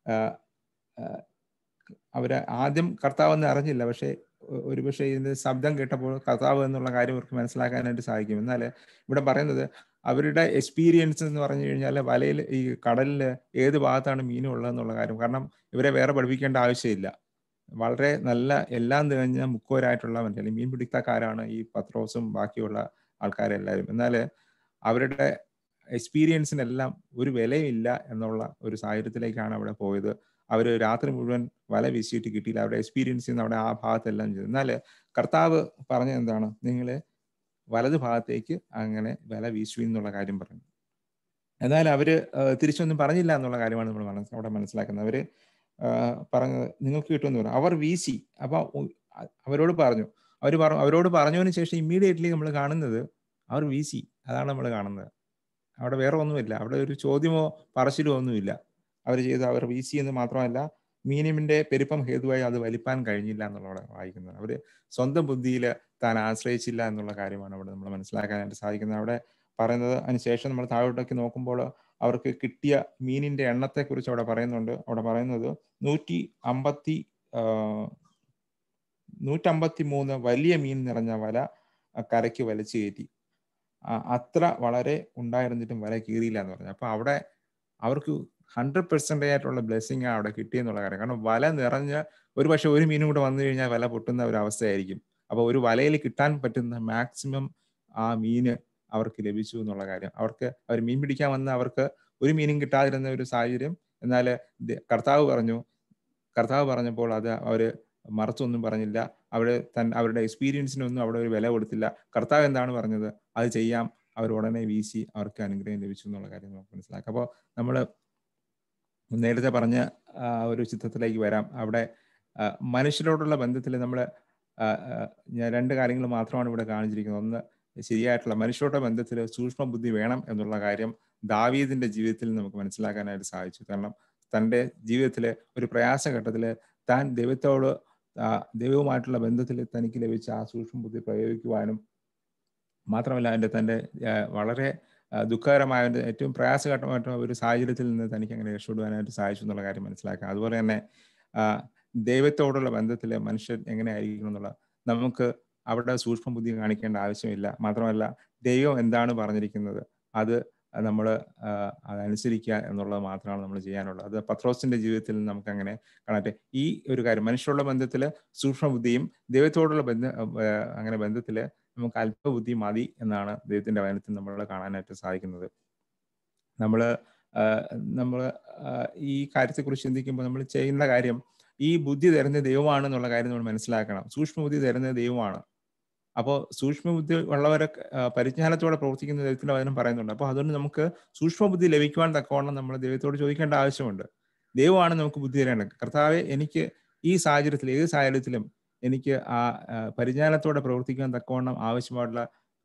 അവര് ആദ്യം കർത്താവ് എന്ന് അറിഞ്ഞില്ല പക്ഷെ ഒരുപക്ഷെ ഇതിന്റെ ശബ്ദം കേട്ടപ്പോൾ കർത്താവ് എന്നുള്ള കാര്യം അവർക്ക് മനസ്സിലാക്കാനായിട്ട് സാധിക്കും എന്നാൽ ഇവിടെ പറയുന്നത് അവരുടെ എക്സ്പീരിയൻസ് എന്ന് പറഞ്ഞു കഴിഞ്ഞാൽ വലയിൽ ഈ കടലിൽ ഏത് ഭാഗത്താണ് മീനും ഉള്ളതെന്നുള്ള കാര്യം കാരണം ഇവരെ വേറെ പഠിപ്പിക്കേണ്ട ആവശ്യമില്ല വളരെ നല്ല എല്ലാം തികഞ്ഞ മുക്കോരായിട്ടുള്ള അല്ലെങ്കിൽ മീൻ പിടുത്തക്കാരാണ് ഈ പത്രോസും ബാക്കിയുള്ള ആൾക്കാരെല്ലാവരും എന്നാൽ അവരുടെ എക്സ്പീരിയൻസിനെല്ലാം ഒരു വിലയില്ല എന്നുള്ള ഒരു സാഹചര്യത്തിലേക്കാണ് അവിടെ പോയത് അവർ രാത്രി മുഴുവൻ വല വീശിയിട്ട് കിട്ടിയില്ല അവരുടെ എക്സ്പീരിയൻസിൽ നിന്ന് അവിടെ ആ ഭാഗത്തെല്ലാം ചെയ്തു എന്നാൽ കർത്താവ് പറഞ്ഞ എന്താണ് നിങ്ങൾ വലത് ഭാഗത്തേക്ക് അങ്ങനെ വല വീശു എന്നുള്ള കാര്യം പറഞ്ഞു എന്നാൽ അവര് തിരിച്ചൊന്നും പറഞ്ഞില്ല എന്നുള്ള കാര്യമാണ് നമ്മൾ മനസ്സ് അവിടെ മനസ്സിലാക്കുന്നത് അവര് പറഞ്ഞത് നിങ്ങൾക്ക് കിട്ടുമെന്ന് പറഞ്ഞു അവർ വീശി അപ്പൊ അവരോട് പറഞ്ഞു അവർ പറഞ്ഞു അവരോട് പറഞ്ഞതിന് ശേഷം ഇമ്മീഡിയറ്റ്ലി നമ്മൾ കാണുന്നത് അവർ വീശി അതാണ് നമ്മൾ കാണുന്നത് അവിടെ വേറെ ഒന്നുമില്ല അവിടെ ഒരു ചോദ്യമോ പറച്ചിലോ ഒന്നുമില്ല അവർ ചെയ്ത് അവർ വീശി എന്ന് മാത്രമല്ല മീനിമിന്റെ പെരുപ്പം ഹേതുവായി അത് വലിപ്പാൻ കഴിഞ്ഞില്ല എന്നുള്ളതാണ് വായിക്കുന്നത് അവര് സ്വന്തം ബുദ്ധിയിൽ താൻ ആശ്രയിച്ചില്ല എന്നുള്ള കാര്യമാണ് അവിടെ നമ്മൾ മനസ്സിലാക്കാനായിട്ട് സാധിക്കുന്നത് അവിടെ പറയുന്നത് അതിനുശേഷം നമ്മൾ താഴോട്ടേക്ക് നോക്കുമ്പോൾ അവർക്ക് കിട്ടിയ മീനിന്റെ എണ്ണത്തെ കുറിച്ച് അവിടെ പറയുന്നുണ്ട് അവിടെ പറയുന്നത് നൂറ്റി അമ്പത്തി നൂറ്റമ്പത്തി മൂന്ന് വലിയ മീൻ നിറഞ്ഞ വല കരയ്ക്ക് വലിച്ചു കയറ്റി അത്ര വളരെ ഉണ്ടായിരുന്നിട്ടും വല കീറിയില്ല എന്ന് പറഞ്ഞു അപ്പൊ അവിടെ അവർക്ക് ഹൺഡ്രഡ് പെർസെൻറ്റേജ് ആയിട്ടുള്ള ബ്ലെസ്സിങ് അവിടെ കിട്ടിയെന്നുള്ള കാര്യം കാരണം വല നിറഞ്ഞ ഒരു പക്ഷെ ഒരു മീനും കൂടെ വന്നു കഴിഞ്ഞാൽ വല പൊട്ടുന്ന ഒരു അവസ്ഥയായിരിക്കും അപ്പൊ ഒരു വലയിൽ കിട്ടാൻ പറ്റുന്ന മാക്സിമം ആ മീന് അവർക്ക് ലഭിച്ചു എന്നുള്ള കാര്യം അവർക്ക് അവർ മീൻ പിടിക്കാൻ വന്ന അവർക്ക് ഒരു മീനും കിട്ടാതിരുന്ന ഒരു സാഹചര്യം എന്നാൽ കർത്താവ് പറഞ്ഞു കർത്താവ് പറഞ്ഞപ്പോൾ അത് അവര് മറച്ചൊന്നും പറഞ്ഞില്ല അവിടെ തൻ അവരുടെ എക്സ്പീരിയൻസിനൊന്നും അവിടെ ഒരു വില കൊടുത്തില്ല കർത്താവ് എന്താണ് പറഞ്ഞത് അത് ചെയ്യാം അവർ ഉടനെ വീശി അവർക്ക് അനുഗ്രഹം ലഭിച്ചു എന്നുള്ള കാര്യം നമുക്ക് മനസ്സിലാക്കാം അപ്പോൾ നമ്മൾ നേരത്തെ പറഞ്ഞ ഒരു ചിത്രത്തിലേക്ക് വരാം അവിടെ മനുഷ്യരോടുള്ള ബന്ധത്തിൽ നമ്മൾ ഞാൻ രണ്ട് കാര്യങ്ങൾ മാത്രമാണ് ഇവിടെ കാണിച്ചിരിക്കുന്നത് ഒന്ന് ശരിയായിട്ടുള്ള മനുഷ്യരുടെ ബന്ധത്തിൽ സൂക്ഷ്മ ബുദ്ധി വേണം എന്നുള്ള കാര്യം ദാവീദിന്റെ ജീവിതത്തിൽ നമുക്ക് മനസ്സിലാക്കാനായിട്ട് സാധിച്ചു കാരണം തൻ്റെ ജീവിതത്തിലെ ഒരു പ്രയാസഘട്ടത്തിൽ താൻ ദൈവത്തോട് ദൈവവുമായിട്ടുള്ള ബന്ധത്തിൽ തനിക്ക് ലഭിച്ച ആ സൂക്ഷ്മ ബുദ്ധി പ്രയോഗിക്കുവാനും മാത്രമല്ല അതിൻ്റെ തൻ്റെ വളരെ ദുഃഖകരമായ ഏറ്റവും പ്രയാസഘട്ടമായിട്ടുള്ള ഒരു സാഹചര്യത്തിൽ നിന്ന് തനിക്ക് അങ്ങനെ രക്ഷപ്പെടുവാനായിട്ട് സാധിച്ചു എന്നുള്ള കാര്യം മനസ്സിലാക്കാം അതുപോലെ തന്നെ ദൈവത്തോടുള്ള ബന്ധത്തിൽ മനുഷ്യൻ എങ്ങനെ ആയിരിക്കണം എന്നുള്ള നമുക്ക് അവിടെ സൂക്ഷ്മ ബുദ്ധി കാണിക്കേണ്ട ആവശ്യമില്ല മാത്രമല്ല ദൈവം എന്താണ് പറഞ്ഞിരിക്കുന്നത് അത് നമ്മൾ അതനുസരിക്കുക എന്നുള്ളത് മാത്രമാണ് നമ്മൾ ചെയ്യാനുള്ളത് അത് പത്രോസിന്റെ ജീവിതത്തിൽ നിന്ന് നമുക്ക് അങ്ങനെ കാണട്ടെ ഈ ഒരു കാര്യം മനുഷ്യരുള്ള ബന്ധത്തിൽ സൂക്ഷ്മബുദ്ധിയും ദൈവത്തോടുള്ള ബന്ധ അങ്ങനെ ബന്ധത്തിൽ നമുക്ക് അല്പബുദ്ധി മതി എന്നാണ് ദൈവത്തിന്റെ വചനത്തിൽ നമ്മൾ കാണാനായിട്ട് സാധിക്കുന്നത് നമ്മൾ നമ്മൾ ഈ കാര്യത്തെക്കുറിച്ച് ചിന്തിക്കുമ്പോൾ നമ്മൾ ചെയ്യുന്ന കാര്യം ഈ ബുദ്ധി തരുന്ന ദൈവമാണ് എന്നുള്ള കാര്യം നമ്മൾ മനസ്സിലാക്കണം സൂക്ഷ്മബുദ്ധി തരുന്ന ദൈവമാണ് അപ്പോൾ സൂക്ഷ്മബുദ്ധി ഉള്ളവരെ പരിജ്ഞാനത്തോടെ പ്രവർത്തിക്കുന്ന ദൈവത്തിന്റെ വചനം പറയുന്നുണ്ട് അപ്പോൾ അതുകൊണ്ട് നമുക്ക് സൂക്ഷ്മബുദ്ധി ലഭിക്കുവാൻ തക്കവണ്ണം നമ്മൾ ദൈവത്തോട് ചോദിക്കേണ്ട ആവശ്യമുണ്ട് ദൈവമാണ് നമുക്ക് ബുദ്ധി തരേണ്ടത് കർത്താവെ എനിക്ക് ഈ സാഹചര്യത്തിൽ ഏത് സാഹചര്യത്തിലും എനിക്ക് ആ പരിജ്ഞാനത്തോടെ പ്രവർത്തിക്കാൻ തക്കവണ്ണം ആവശ്യമായിട്ടുള്ള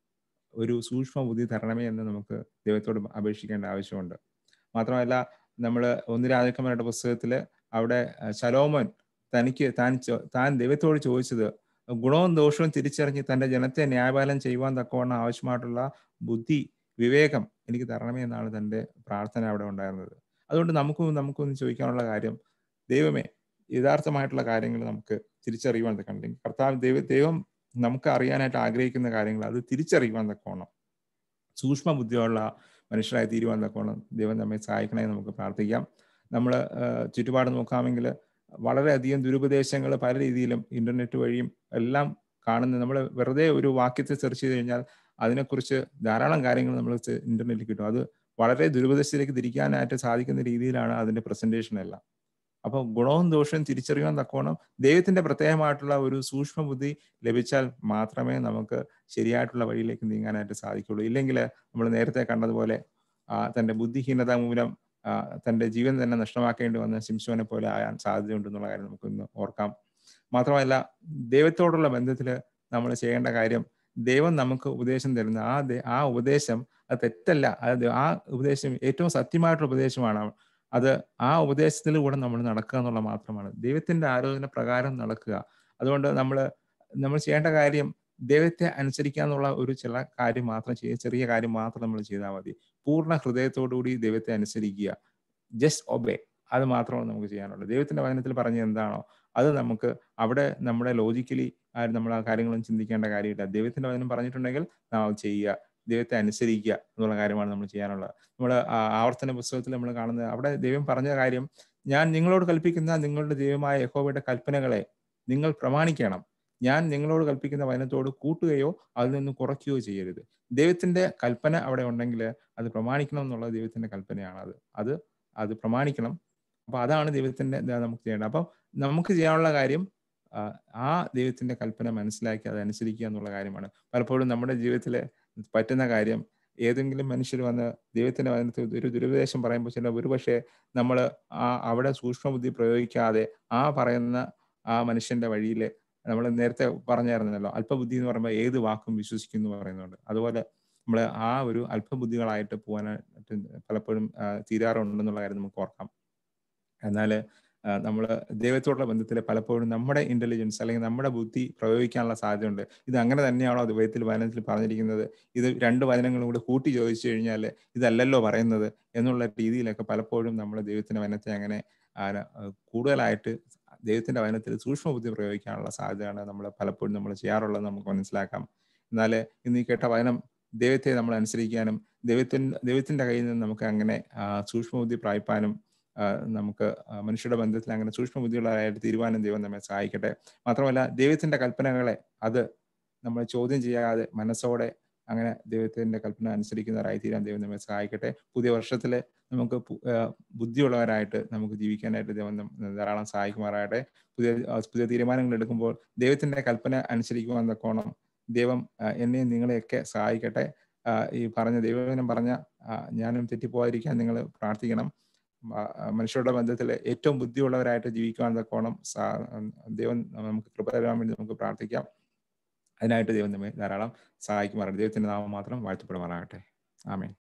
ഒരു സൂക്ഷ്മ ബുദ്ധി തരണമേ എന്ന് നമുക്ക് ദൈവത്തോട് അപേക്ഷിക്കേണ്ട ആവശ്യമുണ്ട് മാത്രമല്ല നമ്മൾ ഒന്ന് രാജാക്കന്മാരുടെ പുസ്തകത്തിൽ അവിടെ ശലോമൻ തനിക്ക് താൻ താൻ ദൈവത്തോട് ചോദിച്ചത് ഗുണവും ദോഷവും തിരിച്ചറിഞ്ഞ് തന്റെ ജനത്തെ ന്യായപാലനം ചെയ്യുവാൻ തക്കവണ്ണം ആവശ്യമായിട്ടുള്ള ബുദ്ധി വിവേകം എനിക്ക് തരണമേ എന്നാണ് തന്റെ പ്രാർത്ഥന അവിടെ ഉണ്ടായിരുന്നത് അതുകൊണ്ട് നമുക്കും നമുക്കൊന്ന് ചോദിക്കാനുള്ള കാര്യം ദൈവമേ യഥാർത്ഥമായിട്ടുള്ള കാര്യങ്ങൾ നമുക്ക് തിരിച്ചറിയുവാൻ തക്കണ്ടെങ്കിൽ കർത്താവ് ദൈവ ദൈവം നമുക്ക് അറിയാനായിട്ട് ആഗ്രഹിക്കുന്ന കാര്യങ്ങൾ അത് തിരിച്ചറിയുവാൻ തക്കോണം സൂക്ഷ്മ ബുദ്ധിയുള്ള മനുഷ്യരായി തീരുവാൻ തക്കോണം ദൈവം നമ്മെ സഹായിക്കണേ നമുക്ക് പ്രാർത്ഥിക്കാം നമ്മൾ ചുറ്റുപാട് നോക്കാമെങ്കിൽ വളരെയധികം ദുരുപദേശങ്ങൾ പല രീതിയിലും ഇന്റർനെറ്റ് വഴിയും എല്ലാം കാണുന്ന നമ്മൾ വെറുതെ ഒരു വാക്യത്തെ സെർച്ച് ചെയ്ത് കഴിഞ്ഞാൽ അതിനെക്കുറിച്ച് ധാരാളം കാര്യങ്ങൾ നമ്മൾ ഇന്റർനെറ്റിൽ കിട്ടും അത് വളരെ ദുരുപദേശത്തിലേക്ക് തിരിക്കാനായിട്ട് സാധിക്കുന്ന രീതിയിലാണ് അതിന്റെ പ്രസന്റേഷൻ എല്ലാം അപ്പോൾ ഗുണവും ദോഷവും തിരിച്ചറിയാൻ തക്കോണം ദൈവത്തിന്റെ പ്രത്യേകമായിട്ടുള്ള ഒരു സൂക്ഷ്മ ബുദ്ധി ലഭിച്ചാൽ മാത്രമേ നമുക്ക് ശരിയായിട്ടുള്ള വഴിയിലേക്ക് നീങ്ങാനായിട്ട് സാധിക്കുള്ളൂ ഇല്ലെങ്കിൽ നമ്മൾ നേരത്തെ കണ്ടതുപോലെ തന്റെ ബുദ്ധിഹീനത മൂലം തന്റെ ജീവൻ തന്നെ നഷ്ടമാക്കേണ്ടി വന്ന ശിംശോനെ പോലെ ആയാൻ സാധ്യതയുണ്ടെന്നുള്ള കാര്യം നമുക്കൊന്ന് ഓർക്കാം മാത്രമല്ല ദൈവത്തോടുള്ള ബന്ധത്തിൽ നമ്മൾ ചെയ്യേണ്ട കാര്യം ദൈവം നമുക്ക് ഉപദേശം തരുന്ന ആ ആ ഉപദേശം അത് തെറ്റല്ല അത് ആ ഉപദേശം ഏറ്റവും സത്യമായിട്ടുള്ള ഉപദേശമാണ് അത് ആ ഉപദേശത്തിലൂടെ നമ്മൾ നടക്കുക എന്നുള്ള മാത്രമാണ് ദൈവത്തിന്റെ ആലോചന പ്രകാരം നടക്കുക അതുകൊണ്ട് നമ്മൾ നമ്മൾ ചെയ്യേണ്ട കാര്യം ദൈവത്തെ അനുസരിക്കുക എന്നുള്ള ഒരു ചില കാര്യം മാത്രം ചെയ്യുക ചെറിയ കാര്യം മാത്രം നമ്മൾ ചെയ്താൽ മതി പൂർണ്ണ ഹൃദയത്തോടുകൂടി ദൈവത്തെ അനുസരിക്കുക ജസ്റ്റ് ഒബേ അത് മാത്രമാണ് നമുക്ക് ചെയ്യാനുള്ളത് ദൈവത്തിന്റെ വചനത്തിൽ പറഞ്ഞ എന്താണോ അത് നമുക്ക് അവിടെ നമ്മുടെ ലോജിക്കലി നമ്മൾ ആ കാര്യങ്ങളൊന്നും ചിന്തിക്കേണ്ട കാര്യമില്ല ദൈവത്തിന്റെ വചനം പറഞ്ഞിട്ടുണ്ടെങ്കിൽ നാം ചെയ്യുക ദൈവത്തെ അനുസരിക്കുക എന്നുള്ള കാര്യമാണ് നമ്മൾ ചെയ്യാനുള്ളത് നമ്മൾ ആവർത്തന പുസ്തകത്തിൽ നമ്മൾ കാണുന്നത് അവിടെ ദൈവം പറഞ്ഞ കാര്യം ഞാൻ നിങ്ങളോട് കൽപ്പിക്കുന്ന നിങ്ങളുടെ ദൈവമായ യഹോവയുടെ കൽപ്പനകളെ നിങ്ങൾ പ്രമാണിക്കണം ഞാൻ നിങ്ങളോട് കൽപ്പിക്കുന്ന വചനത്തോട് കൂട്ടുകയോ അതിൽ നിന്ന് കുറയ്ക്കുകയോ ചെയ്യരുത് ദൈവത്തിന്റെ കൽപ്പന അവിടെ ഉണ്ടെങ്കിൽ അത് പ്രമാണിക്കണം എന്നുള്ളത് ദൈവത്തിന്റെ കൽപ്പനയാണ് അത് അത് അത് പ്രമാണിക്കണം അപ്പൊ അതാണ് ദൈവത്തിന്റെ നമുക്ക് ചെയ്യേണ്ടത് അപ്പം നമുക്ക് ചെയ്യാനുള്ള കാര്യം ആ ദൈവത്തിന്റെ കൽപ്പന മനസ്സിലാക്കി അത് അനുസരിക്കുക എന്നുള്ള കാര്യമാണ് പലപ്പോഴും നമ്മുടെ ജീവിതത്തിൽ പറ്റുന്ന കാര്യം ഏതെങ്കിലും മനുഷ്യർ വന്ന് ദൈവത്തിന്റെ വചനത്തിൽ ഒരു ദുരുപദേശം പറയുമ്പോൾ ചില ഒരുപക്ഷെ നമ്മൾ ആ അവിടെ സൂക്ഷ്മബുദ്ധി പ്രയോഗിക്കാതെ ആ പറയുന്ന ആ മനുഷ്യന്റെ വഴിയിൽ നമ്മൾ നേരത്തെ പറഞ്ഞായിരുന്നല്ലോ അല്പബുദ്ധി എന്ന് പറയുമ്പോൾ ഏത് വാക്കും വിശ്വസിക്കുന്നു പറയുന്നുണ്ട് അതുപോലെ നമ്മൾ ആ ഒരു അല്പബുദ്ധികളായിട്ട് പോകാനായിട്ട് പലപ്പോഴും തീരാറുണ്ടെന്നുള്ള കാര്യം നമുക്ക് ഓർക്കാം എന്നാൽ നമ്മൾ ദൈവത്തോടുള്ള ബന്ധത്തിൽ പലപ്പോഴും നമ്മുടെ ഇന്റലിജൻസ് അല്ലെങ്കിൽ നമ്മുടെ ബുദ്ധി പ്രയോഗിക്കാനുള്ള സാധ്യതയുണ്ട് ഇത് അങ്ങനെ തന്നെയാണോ ദൈവത്തിൽ വചനത്തിൽ പറഞ്ഞിരിക്കുന്നത് ഇത് രണ്ട് വചനങ്ങളും കൂടെ കൂട്ടി ചോദിച്ചു കഴിഞ്ഞാൽ ഇതല്ലല്ലോ പറയുന്നത് എന്നുള്ള രീതിയിലൊക്കെ പലപ്പോഴും നമ്മൾ ദൈവത്തിന്റെ വചനത്തെ അങ്ങനെ കൂടുതലായിട്ട് ദൈവത്തിന്റെ വചനത്തിൽ സൂക്ഷ്മ ബുദ്ധി പ്രയോഗിക്കാനുള്ള സാധ്യതയാണ് നമ്മൾ പലപ്പോഴും നമ്മൾ ചെയ്യാറുള്ളത് നമുക്ക് മനസ്സിലാക്കാം എന്നാൽ ഇന്ന് ഈ കേട്ട വചനം ദൈവത്തെ നമ്മൾ അനുസരിക്കാനും ദൈവത്തിൻ്റെ ദൈവത്തിന്റെ കയ്യിൽ നിന്ന് നമുക്ക് അങ്ങനെ സൂക്ഷ്മബുദ്ധി പ്രായ്പാനും നമുക്ക് മനുഷ്യരുടെ ബന്ധത്തിൽ അങ്ങനെ സൂക്ഷ്മബുദ്ധികളായിട്ട് തീരുമാനം ദൈവം നമ്മെ സഹായിക്കട്ടെ മാത്രമല്ല ദൈവത്തിന്റെ കൽപ്പനകളെ അത് നമ്മൾ ചോദ്യം ചെയ്യാതെ മനസ്സോടെ അങ്ങനെ ദൈവത്തിന്റെ കൽപ്പന അനുസരിക്കുന്നവരായി തീരാൻ ദൈവം നമ്മെ സഹായിക്കട്ടെ പുതിയ വർഷത്തിൽ നമുക്ക് ബുദ്ധിയുള്ളവരായിട്ട് നമുക്ക് ജീവിക്കാനായിട്ട് ദൈവം ധാരാളം സഹായിക്കുമാറാകട്ടെ പുതിയ പുതിയ തീരുമാനങ്ങൾ എടുക്കുമ്പോൾ ദൈവത്തിന്റെ കൽപ്പന അനുസരിക്കുവാൻ തക്കോണം ദൈവം എന്നെയും നിങ്ങളെയൊക്കെ സഹായിക്കട്ടെ ഈ പറഞ്ഞ ദൈവം പറഞ്ഞ ഞാനും തെറ്റിപ്പോകാതിരിക്കാൻ നിങ്ങൾ പ്രാർത്ഥിക്കണം മനുഷ്യരുടെ ബന്ധത്തിൽ ഏറ്റവും ബുദ്ധിയുള്ളവരായിട്ട് ജീവിക്കുവാൻ തക്കോണം ദൈവം നമുക്ക് കൃപ തരാൻ വേണ്ടി നമുക്ക് പ്രാർത്ഥിക്കാം അതിനായിട്ട് ദൈവം നമ്മെ ധാരാളം സഹായിക്കുമാറാണ് ദൈവത്തിന്റെ നാമം മാത്രം വാഴ്ത്തപ്പെടുമാറാകട്ടെ ആമേൻ